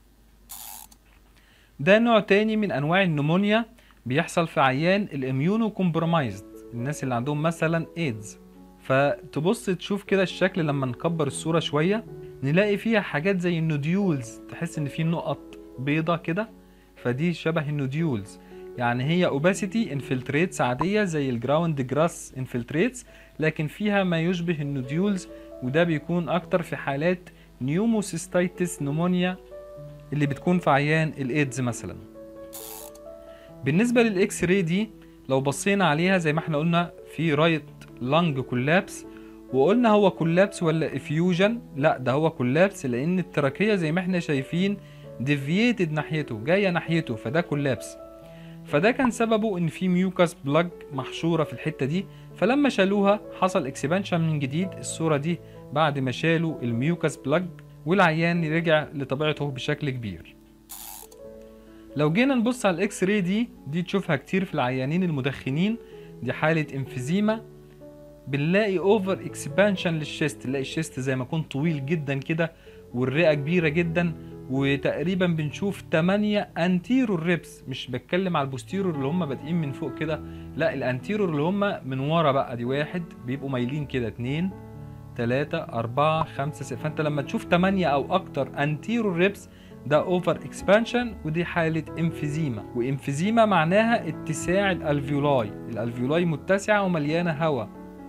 [SPEAKER 1] ده نوع تاني من انواع النمونيا بيحصل في عيان الاميونو كومبرومايزد الناس اللي عندهم مثلا ايدز فتبص تشوف كده الشكل لما نكبر الصورة شوية نلاقي فيها حاجات زي النوديولز تحس ان في نقط بيضة كده فدي شبه النوديولز يعني هي اوباسيتي انفلتريتس عادية زي الجراوند جراس انفلتريتس لكن فيها ما يشبه النوديولز وده بيكون اكتر في حالات نيوموسيستايتس نمونيا اللي بتكون في عيان الايدز مثلا بالنسبة للاكس راي دي لو بصينا عليها زي ما احنا قلنا في رايت لانج كولابس وقلنا هو كولابس ولا افيوجن لا ده هو كولابس لان التراكية زي ما احنا شايفين ديفييتد ناحيته جاية ناحيته فده كولابس فده كان سببه ان في ميوكاس بلاج محشورة في الحتة دي فلما شالوها حصل اكسبانشن من جديد الصورة دي بعد ما شالوا الميوكاس بلاج والعيان رجع لطبيعته بشكل كبير لو جينا نبص على الاكس راي دي دي تشوفها كتير في العيانين المدخنين دي حالة انفيزيما بنلاقي اوفر اكسبانشن للشيست نلاقي الشيست زي ما يكون طويل جدا كده والرئة كبيرة جدا وتقريبا بنشوف 8 انتيرور ريبس مش بتكلم على البوستيرور اللي هم بادئين من فوق كده لا الانتيرور اللي هم من ورا بقى دي واحد بيبقوا مايلين كده اتنين تلاتة أربعة خمسة ستة فأنت لما تشوف تمانية أو أكتر انتيرور ريبس ده اوفر اكسبانشن ودي حالة امفيزيما وامفيزيما معناها اتساع الالفيولاي الالفيولاي متسعة ومليانة هواء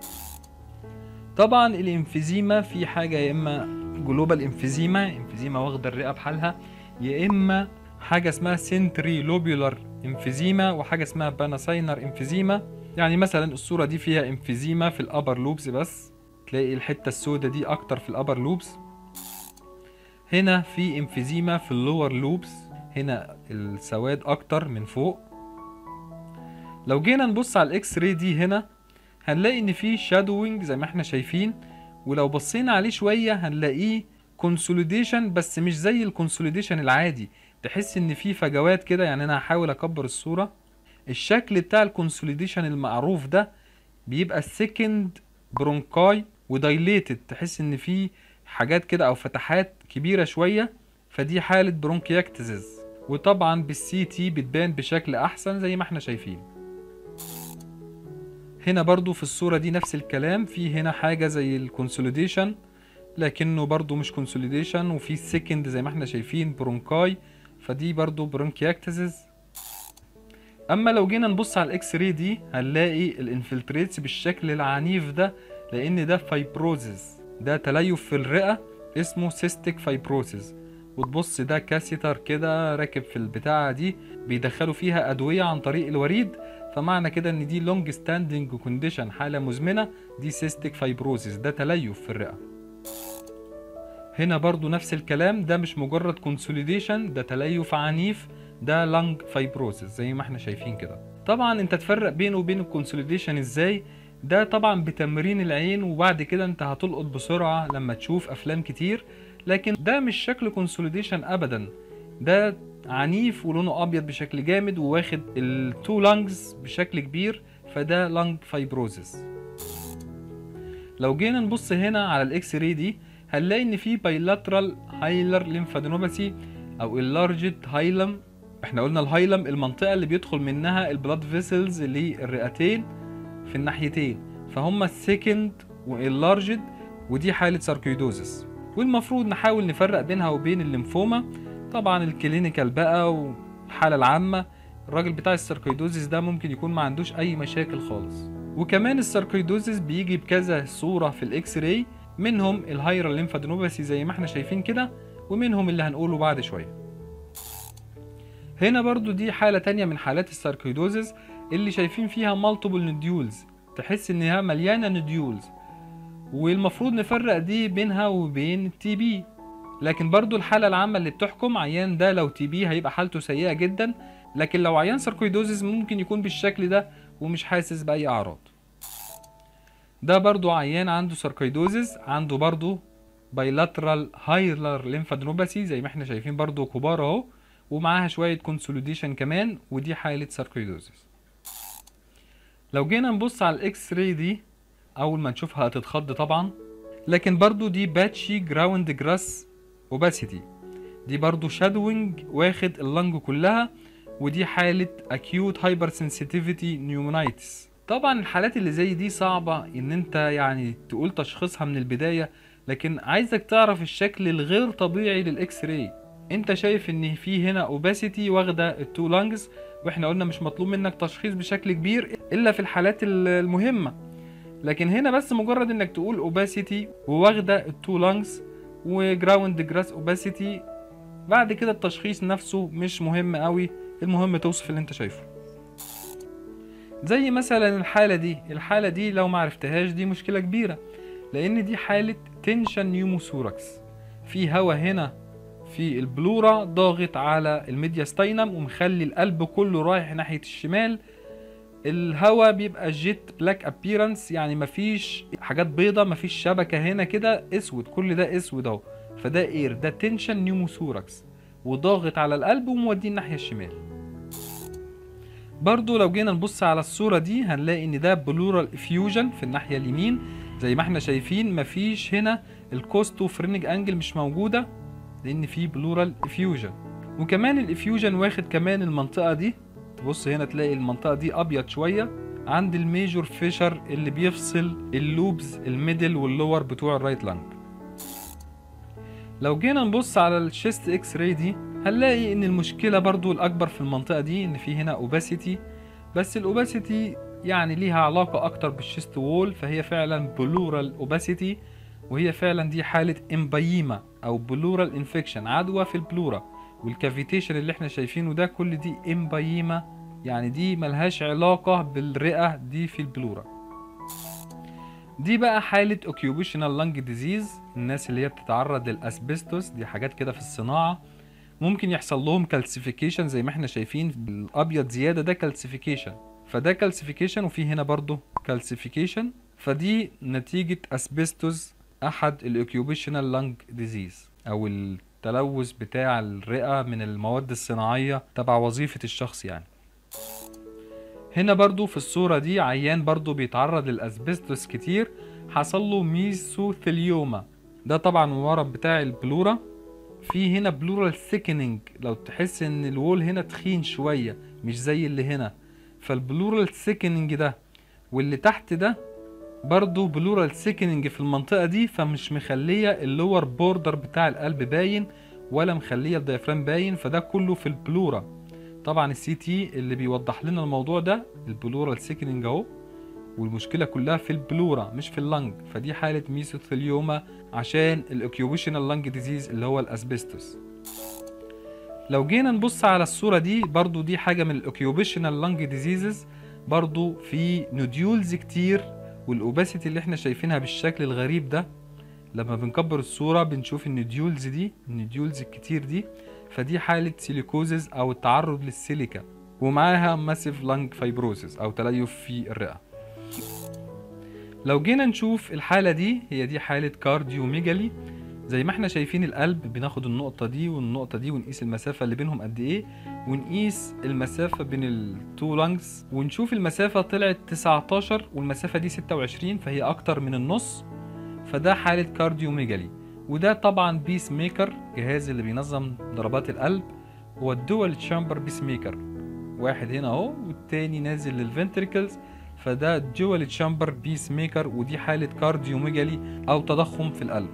[SPEAKER 1] طبعا الامفيزيما في حاجة يا اما جلوبال امفيزيما امفيزيما واخدة الرئة بحالها يا اما حاجة اسمها سنتري لوبيولار امفيزيما وحاجة اسمها باناساينر امفيزيما يعني مثلا الصورة دي فيها امفيزيما في الابر لوبس بس تلاقي الحتة السوداء دي اكتر في الابر لوبس هنا في امفيزيما في اللور لوبس هنا السواد اكتر من فوق لو جينا نبص على الاكس راي دي هنا هنلاقي ان في شادوينج زي ما احنا شايفين ولو بصينا عليه شويه هنلاقيه كونسوليديشن بس مش زي الكونسوليديشن العادي تحس ان في فجوات كده يعني انا هحاول اكبر الصوره الشكل بتاع الكونسوليديشن المعروف ده بيبقى السكند برونكاي ودايليتد تحس ان في حاجات كده او فتحات كبيره شويه فدي حاله برونكياكتيزز وطبعا بالسي تي بتبان بشكل احسن زي ما احنا شايفين هنا برضو في الصورة دي نفس الكلام في هنا حاجة زي الكونسوليديشن لكنه برضو مش كونسوليديشن وفي سكند زي ما احنا شايفين برونكاي فدي برضو برونكياكتيزز اما لو جينا نبص على الاكس راي دي هنلاقي الانفلتريتس بالشكل العنيف ده لان ده فايبروزز ده تليف في الرئة اسمه سيستيك فايبروسيس وتبص ده كاسيتر كده راكب في البتاعة دي بيدخلوا فيها أدوية عن طريق الوريد فمعنى كده ان دي لونج ستاندنج كونديشن حالة مزمنة دي سيستيك فايبروسيس ده تليف في الرئة هنا برضو نفس الكلام ده مش مجرد كونسوليديشن ده تليف عنيف ده لانج فايبروسيس زي ما احنا شايفين كده طبعا انت تفرق بينه وبين الكونسوليديشن ازاي ده طبعا بتمرين العين وبعد كده انت هتلقط بسرعة لما تشوف افلام كتير لكن ده مش شكل كونسوليديشن ابدا ده عنيف ولونه ابيض بشكل جامد وواخد التو لانجز بشكل كبير فده لانج فايبروزس لو جينا نبص هنا على الاكس راي دي هنلاقي ان في بايلاترال هايلر ليمفادينوباثي او اللارجت هايلم احنا قلنا الهايلم المنطقة اللي بيدخل منها البلاد فيسلز للرئتين في الناحيتين فهم السكند واللارجد ودي حالة ساركويدوزس والمفروض نحاول نفرق بينها وبين الليمفوما طبعا الكلينيكال بقى والحالة العامة الراجل بتاع الساركويدوزس ده ممكن يكون ما عندوش اي مشاكل خالص وكمان الساركويدوزس بيجي بكذا صورة في الاكس راي منهم الهايرال ليمفادينوباثي زي ما احنا شايفين كده ومنهم اللي هنقوله بعد شوية هنا برضو دي حالة تانية من حالات الساركويدوزس اللي شايفين فيها مالتيبل نديولز تحس انها مليانة نديولز والمفروض نفرق دي بينها وبين التي بي لكن برضو الحالة العامة اللي بتحكم عيان ده لو تي بي هيبقى حالته سيئة جدا لكن لو عيان ساركويدوزس ممكن يكون بالشكل ده ومش حاسس بأي أعراض ده برضو عيان عنده ساركويدوزس عنده برضو بايلاترال هايلر ليمفادينوباثي زي ما احنا شايفين برضو كبار اهو ومعاها شوية كونسوليديشن كمان ودي حالة ساركويدوزس لو جينا نبص على الاكس راي دي اول ما نشوفها هتتخض طبعا لكن برضو دي باتشي جراوند جراس اوباسيتي دي برضو شادوينج واخد اللنج كلها ودي حالة acute hypersensitivity pneumonitis طبعا الحالات اللي زي دي صعبة ان انت يعني تقول تشخيصها من البداية لكن عايزك تعرف الشكل الغير طبيعي للاكس راي انت شايف ان في هنا اوباسيتي واخده التو لانجز واحنا قلنا مش مطلوب منك تشخيص بشكل كبير الا في الحالات المهمه لكن هنا بس مجرد انك تقول اوباسيتي وواخده التو لانجز وجراوند جراس اوباسيتي بعد كده التشخيص نفسه مش مهم قوي المهم توصف اللي انت شايفه زي مثلا الحالة دي الحالة دي لو معرفتهاش دي مشكلة كبيرة لان دي حالة تنشن نيوموثوركس في هوا هنا في البلورا ضاغط على الميدياستاينم ومخلي القلب كله رايح ناحية الشمال الهوا بيبقى جيت بلاك ابيرنس يعني مفيش حاجات بيضة مفيش شبكة هنا كده اسود كل ده اسود اهو فده اير ده تنشن نيوموثوركس وضاغط على القلب وموديه الناحية الشمال برضو لو جينا نبص على الصورة دي هنلاقي ان ده بلورال افيوجن في الناحية اليمين زي ما احنا شايفين مفيش هنا الكوستو فرينج انجل مش موجودة لان في بلورال افيوجن وكمان الافيوجن واخد كمان المنطقة دي تبص هنا تلاقي المنطقة دي ابيض شوية عند الميجور فيشر اللي بيفصل اللوبز الميدل واللور بتوع الرايت لانج لو جينا نبص على الشيست اكس راي دي هنلاقي ان المشكله برضو الاكبر في المنطقه دي ان في هنا اوباسيتي بس الاوباسيتي يعني ليها علاقه اكتر بالشيست وول فهي فعلا بلورال اوباسيتي وهي فعلا دي حاله امبايما او بلورال انفكشن عدوى في البلورا والكافيتيشن اللي احنا شايفينه ده كل دي امبايما يعني دي ملهاش علاقه بالرئه دي في البلورا دي بقى حالة occupational lung disease الناس اللي هي بتتعرض للأسبستوس دي حاجات كده في الصناعة ممكن يحصل لهم كالسيفيكيشن زي ما احنا شايفين الأبيض زيادة ده كالسيفيكيشن فده كالسيفيكيشن وفي هنا برضو كالسيفيكيشن فدي نتيجة أسبستوس أحد الأوكيوبيشنال لانج ديزيز أو التلوث بتاع الرئة من المواد الصناعية تبع وظيفة الشخص يعني هنا برضو في الصورة دي عيان برضو بيتعرض للأسبستوس كتير حصل له ميسوثيليوما ده طبعا الورم بتاع البلورا في هنا بلورال سيكننج لو تحس ان الوول هنا تخين شوية مش زي اللي هنا فالبلورال سيكننج ده واللي تحت ده برضو بلورال سيكننج في المنطقة دي فمش مخلية اللور بوردر بتاع القلب باين ولا مخلية الديافرام باين فده كله في البلورا طبعا السي تي اللي بيوضح لنا الموضوع ده البلورال سيكننج اهو والمشكلة كلها في البلورا مش في اللنج فدي حالة ميسوثيليوما عشان الاوكيوبيشنال لنج ديزيز اللي هو الاسبستوس لو جينا نبص على الصورة دي برضو دي حاجة من الاوكيوبيشنال لنج ديزيزز برضو في نوديولز كتير والاوباسيتي اللي احنا شايفينها بالشكل الغريب ده لما بنكبر الصورة بنشوف النوديولز دي النوديولز الكتير دي فدي حالة سيليكوزز أو التعرض للسيليكا ومعاها ماسيف لانج فايبروسيس أو تليف في الرئة لو جينا نشوف الحالة دي هي دي حالة كارديوميجالي زي ما احنا شايفين القلب بناخد النقطة دي والنقطة دي ونقيس المسافة اللي بينهم قد ايه ونقيس المسافة بين التو لانجز ونشوف المسافة طلعت 19 والمسافة دي 26 فهي أكتر من النص فده حالة كارديوميجالي وده طبعا بيس ميكر جهاز اللي بينظم ضربات القلب هو الدول تشامبر بيس ميكر واحد هنا اهو والتاني نازل للفنتريكلز فده دول تشامبر بيس ميكر ودي حالة كارديوميجالي أو تضخم في القلب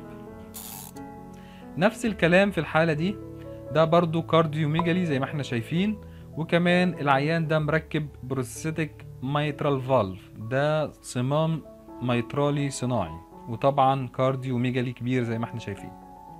[SPEAKER 1] نفس الكلام في الحالة دي ده برضو كارديوميجالي زي ما احنا شايفين وكمان العيان ده مركب بروستاتيك مايترال فالف ده صمام ميترالي صناعي وطبعا كارديوميجالي كبير زي ما احنا شايفين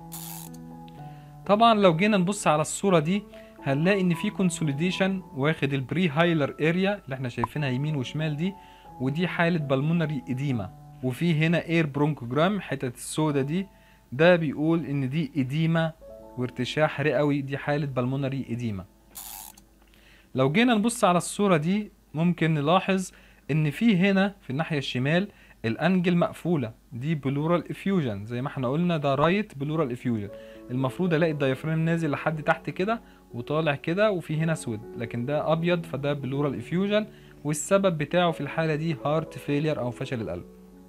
[SPEAKER 1] طبعا لو جينا نبص على الصورة دي هنلاقي ان في كونسوليديشن واخد البري هايلر اريا اللي احنا شايفينها يمين وشمال دي ودي حالة بالمونري اديما وفي هنا اير برونكوجرام حتة السودا دي ده بيقول ان دي اديما وارتشاح رئوي دي حالة بالمونري اديما لو جينا نبص على الصورة دي ممكن نلاحظ ان في هنا في الناحية الشمال الانجل مقفولة دي بلورال افيوجن زي ما احنا قلنا ده رايت بلورال افيوجن المفروض الاقي الدايفرام نازل لحد تحت كده وطالع كده وفي هنا اسود لكن ده ابيض فده بلورال افيوجن والسبب بتاعه في الحالة دي هارت فيلير او فشل القلب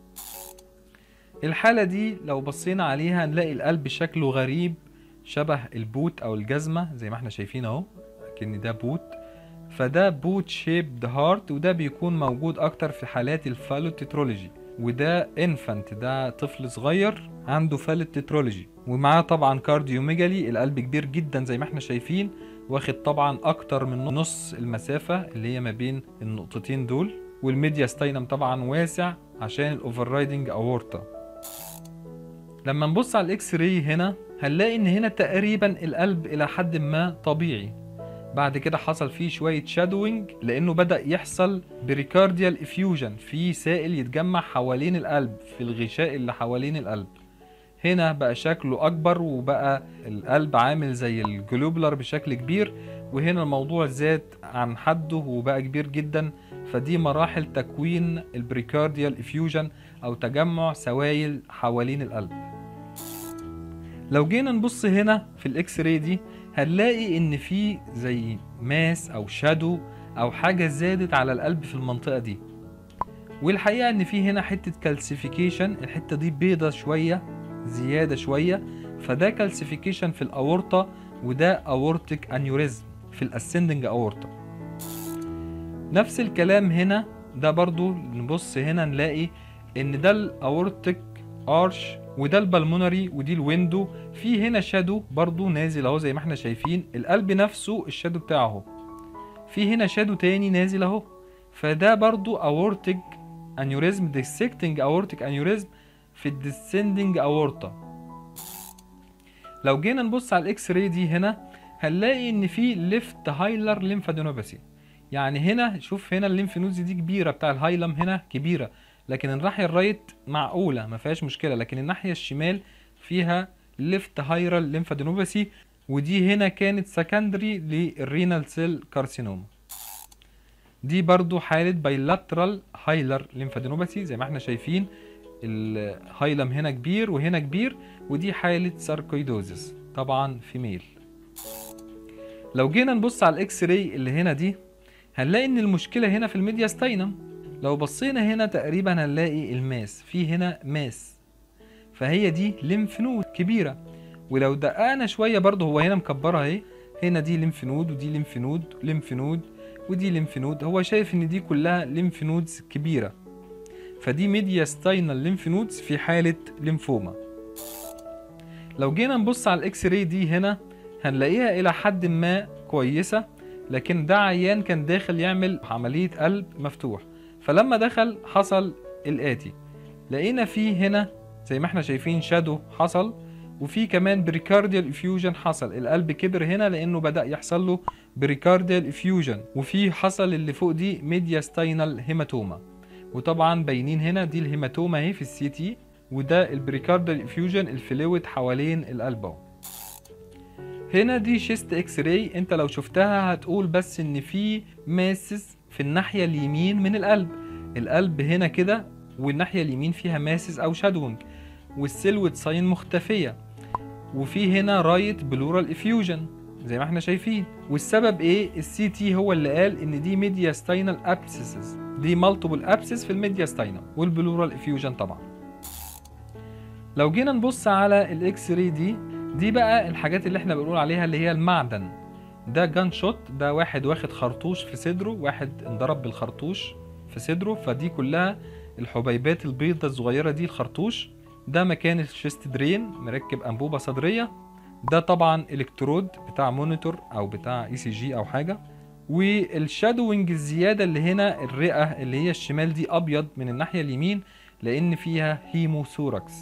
[SPEAKER 1] الحالة دي لو بصينا عليها نلاقي القلب شكله غريب شبه البوت او الجزمة زي ما احنا شايفين اهو كأن ده بوت فده بوت شيبد هارت وده بيكون موجود اكتر في حالات الفالوتيترولوجي وده انفانت ده طفل صغير عنده فالوتيترولوجي ومعاه طبعا كارديوميجالي القلب كبير جدا زي ما احنا شايفين واخد طبعا اكتر من نص المسافة اللي هي ما بين النقطتين دول والميديا ستاينم طبعا واسع عشان الاوفر رايدنج اورتا لما نبص على الاكس راي هنا هنلاقي ان هنا تقريبا القلب الى حد ما طبيعي بعد كده حصل فيه شوية شادوينج لأنه بدأ يحصل بريكارديال افيوجن في سائل يتجمع حوالين القلب في الغشاء اللي حوالين القلب هنا بقى شكله أكبر وبقى القلب عامل زي الجلوبلر بشكل كبير وهنا الموضوع زاد عن حده وبقى كبير جدا فدي مراحل تكوين البريكارديال افيوجن أو تجمع سوائل حوالين القلب لو جينا نبص هنا في الاكس راي دي هنلاقي ان في زي ماس او شادو او حاجة زادت على القلب في المنطقة دي والحقيقة ان في هنا حتة كالسيفيكيشن الحتة دي بيضة شوية زيادة شوية فده كالسيفيكيشن في الاورطة وده اورتيك انيوريزم في الاسندنج اورطة نفس الكلام هنا ده برضو نبص هنا نلاقي ان ده الاورتيك ارش وده البلمونري ودي الويندو في هنا شادو برضو نازل اهو زي ما احنا شايفين القلب نفسه الشادو بتاعه اهو في هنا شادو تاني نازل اهو فده برضو اورتيك انيوريزم ديسكتنج اورتيك انيوريزم في الديسندنج اورتا لو جينا نبص على الاكس راي دي هنا هنلاقي ان في ليفت هايلر ليمفادينوباثي يعني هنا شوف هنا الليمف نودز دي كبيره بتاع الهايلم هنا كبيره لكن الناحيه الرايت معقوله ما فيهاش مشكله لكن الناحيه الشمال فيها ليفت هايرال ليمفادينوباثي ودي هنا كانت سكندري للرينال سيل كارسينوما دي برضو حالة بايلاترال هايلر ليمفادينوباثي زي ما احنا شايفين الهايلم هنا كبير وهنا كبير ودي حالة ساركويدوزس طبعا في ميل لو جينا نبص على الاكس راي اللي هنا دي هنلاقي ان المشكلة هنا في الميديا ستاينم لو بصينا هنا تقريبا هنلاقي الماس في هنا ماس فهي دي ليمف نود كبيرة ولو دققنا شوية برضه هو هنا مكبرها اهي هنا دي ليمف نود ودي ليمف نود ليمف نود ودي ليمف نود هو شايف ان دي كلها ليمف نودز كبيرة فدي ميديا ستاينال ليمف نودز في حالة ليمفوما لو جينا نبص على الاكس راي دي هنا هنلاقيها الى حد ما كويسة لكن ده عيان كان داخل يعمل عملية قلب مفتوح فلما دخل حصل الآتي لقينا فيه هنا زي ما احنا شايفين شادو حصل وفي كمان بريكارديال افيوجن حصل القلب كبر هنا لانه بدا يحصل له بريكارديال افيوجن وفي حصل اللي فوق دي ميديا ستاينال هيماتوما وطبعا باينين هنا دي الهيماتوما اهي في السي تي وده البريكارديال افيوجن الفلويد حوالين القلب اهو هنا دي شيست اكس راي انت لو شفتها هتقول بس ان في ماسس في الناحيه اليمين من القلب القلب هنا كده والناحيه اليمين فيها ماسس او شادوينج والسيلويد ساين مختفيه وفي هنا رايت بلورال افيوجن زي ما احنا شايفين والسبب ايه السي تي هو اللي قال ان دي ميديا ستاينال ابسيسز دي مالتيبل ابسس في الميديا ستاينال والبلورال افيوجن طبعا لو جينا نبص على الاكس راي دي دي بقى الحاجات اللي احنا بنقول عليها اللي هي المعدن ده جان شوت ده واحد واخد خرطوش في صدره واحد انضرب بالخرطوش في صدره فدي كلها الحبيبات البيضة الصغيرة دي الخرطوش ده مكان الشيست درين مركب انبوبة صدرية ده طبعا الكترود بتاع مونيتور او بتاع اي سي جي او حاجة والشادوينج الزيادة اللي هنا الرئة اللي هي الشمال دي ابيض من الناحية اليمين لان فيها هيموثوركس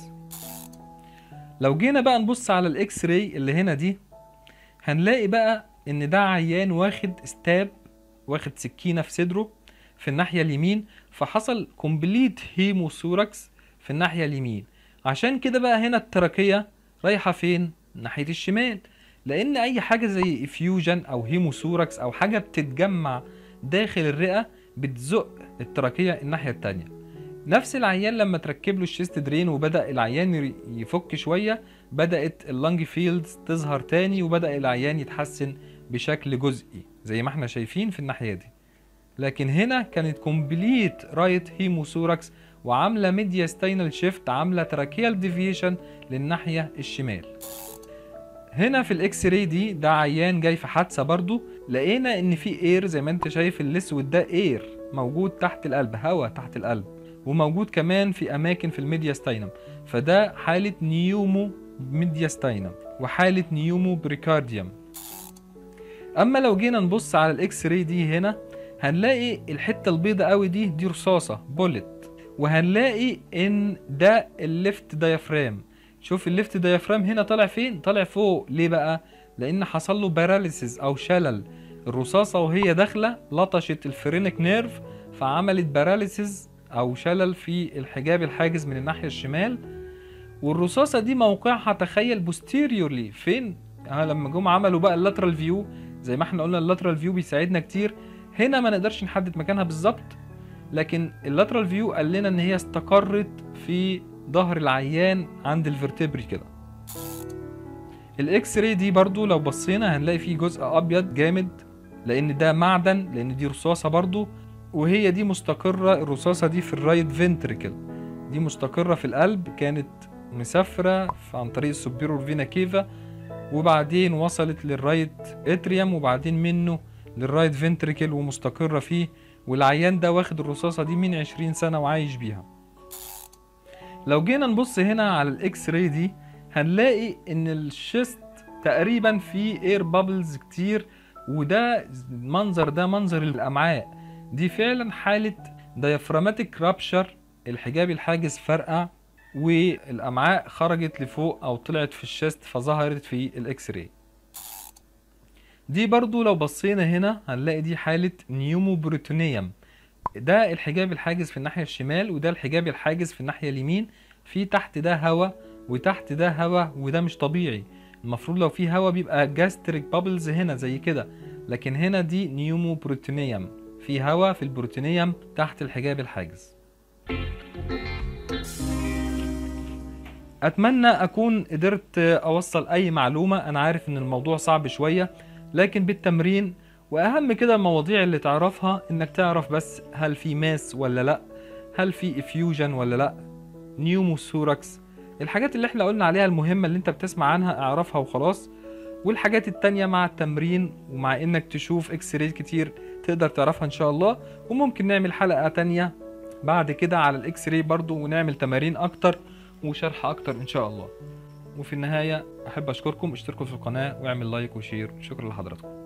[SPEAKER 1] لو جينا بقى نبص على الاكس راي اللي هنا دي هنلاقي بقى ان ده عيان واخد ستاب واخد سكينة في صدره في الناحية اليمين فحصل كومبليت هيموثوركس في الناحية اليمين عشان كده بقى هنا التراكية رايحة فين؟ ناحية الشمال لأن أي حاجة زي افيوجن أو هيموثوركس أو حاجة بتتجمع داخل الرئة بتزق التراكية الناحية التانية نفس العيان لما تركب له الشيست درين وبدأ العيان ير- يفك شوية بدأت اللنج فيلدز تظهر تاني وبدأ العيان يتحسن بشكل جزئي زي ما احنا شايفين في الناحية دي لكن هنا كانت كومبليت رايت هيموثوركس وعامله ميديا ستاينال شيفت عامله تراكيال ديفيشن للناحيه الشمال هنا في الاكس راي دي ده عيان جاي في حادثه برضو لقينا ان في اير زي ما انت شايف الاسود ده اير موجود تحت القلب هواء تحت القلب وموجود كمان في اماكن في الميديا ستاينم فده حاله نيومو ميديا ستاينم وحاله نيومو بريكارديوم اما لو جينا نبص على الاكس راي دي هنا هنلاقي الحته البيضة قوي دي دي رصاصه بولت وهنلاقي ان ده الليفت دايفرام شوف الليفت دايفرام هنا طالع فين طالع فوق ليه بقى لان حصل له باراليسيس او شلل الرصاصه وهي داخله لطشت الفرينك نيرف فعملت باراليسيس او شلل في الحجاب الحاجز من الناحيه الشمال والرصاصه دي موقعها تخيل بوستيريورلي فين ها لما جم عملوا بقى اللاترال فيو زي ما احنا قلنا اللاترال فيو بيساعدنا كتير هنا ما نقدرش نحدد مكانها بالظبط لكن اللاترال فيو قال لنا ان هي استقرت في ظهر العيان عند الفرتبري كده الاكس راي دي برضو لو بصينا هنلاقي فيه جزء ابيض جامد لان ده معدن لان دي رصاصه برضو وهي دي مستقره الرصاصه دي في الرايت فنتريكل دي مستقره في القلب كانت مسافره ف- عن طريق السوبيرور فينا كيفا وبعدين وصلت للرايت اتريوم وبعدين منه للرايت فنتريكل ومستقره فيه والعيان ده واخد الرصاصه دي من 20 سنه وعايش بيها لو جينا نبص هنا على الاكس راي دي هنلاقي ان الشيست تقريبا فيه اير بابلز كتير وده المنظر ده منظر الامعاء دي فعلا حاله ديافراماتيك رابشر الحجاب الحاجز فرقع والامعاء خرجت لفوق او طلعت في الشيست فظهرت في الاكس راي دي برضو لو بصينا هنا هنلاقي دي حالة نيوموبروتونيوم ده الحجاب الحاجز في الناحية الشمال وده الحجاب الحاجز في الناحية اليمين في تحت ده هوا وتحت ده هوا وده مش طبيعي المفروض لو في هوا بيبقى جاستريك بابلز هنا زي كده لكن هنا دي نيوموبروتونيوم في هوا في البروتونيوم تحت الحجاب الحاجز اتمنى اكون قدرت اوصل اي معلومه انا عارف ان الموضوع صعب شويه لكن بالتمرين واهم كده المواضيع اللي تعرفها انك تعرف بس هل في ماس ولا لا هل في افيوجن ولا لا نيوموثوركس الحاجات اللي احنا قلنا عليها المهمه اللي انت بتسمع عنها اعرفها وخلاص والحاجات التانية مع التمرين ومع انك تشوف اكس راي كتير تقدر تعرفها ان شاء الله وممكن نعمل حلقه تانية بعد كده على الاكس راي برضو ونعمل تمارين اكتر وشرح اكتر ان شاء الله وفي النهايه احب اشكركم اشتركوا في القناه واعمل لايك وشير شكرا لحضراتكم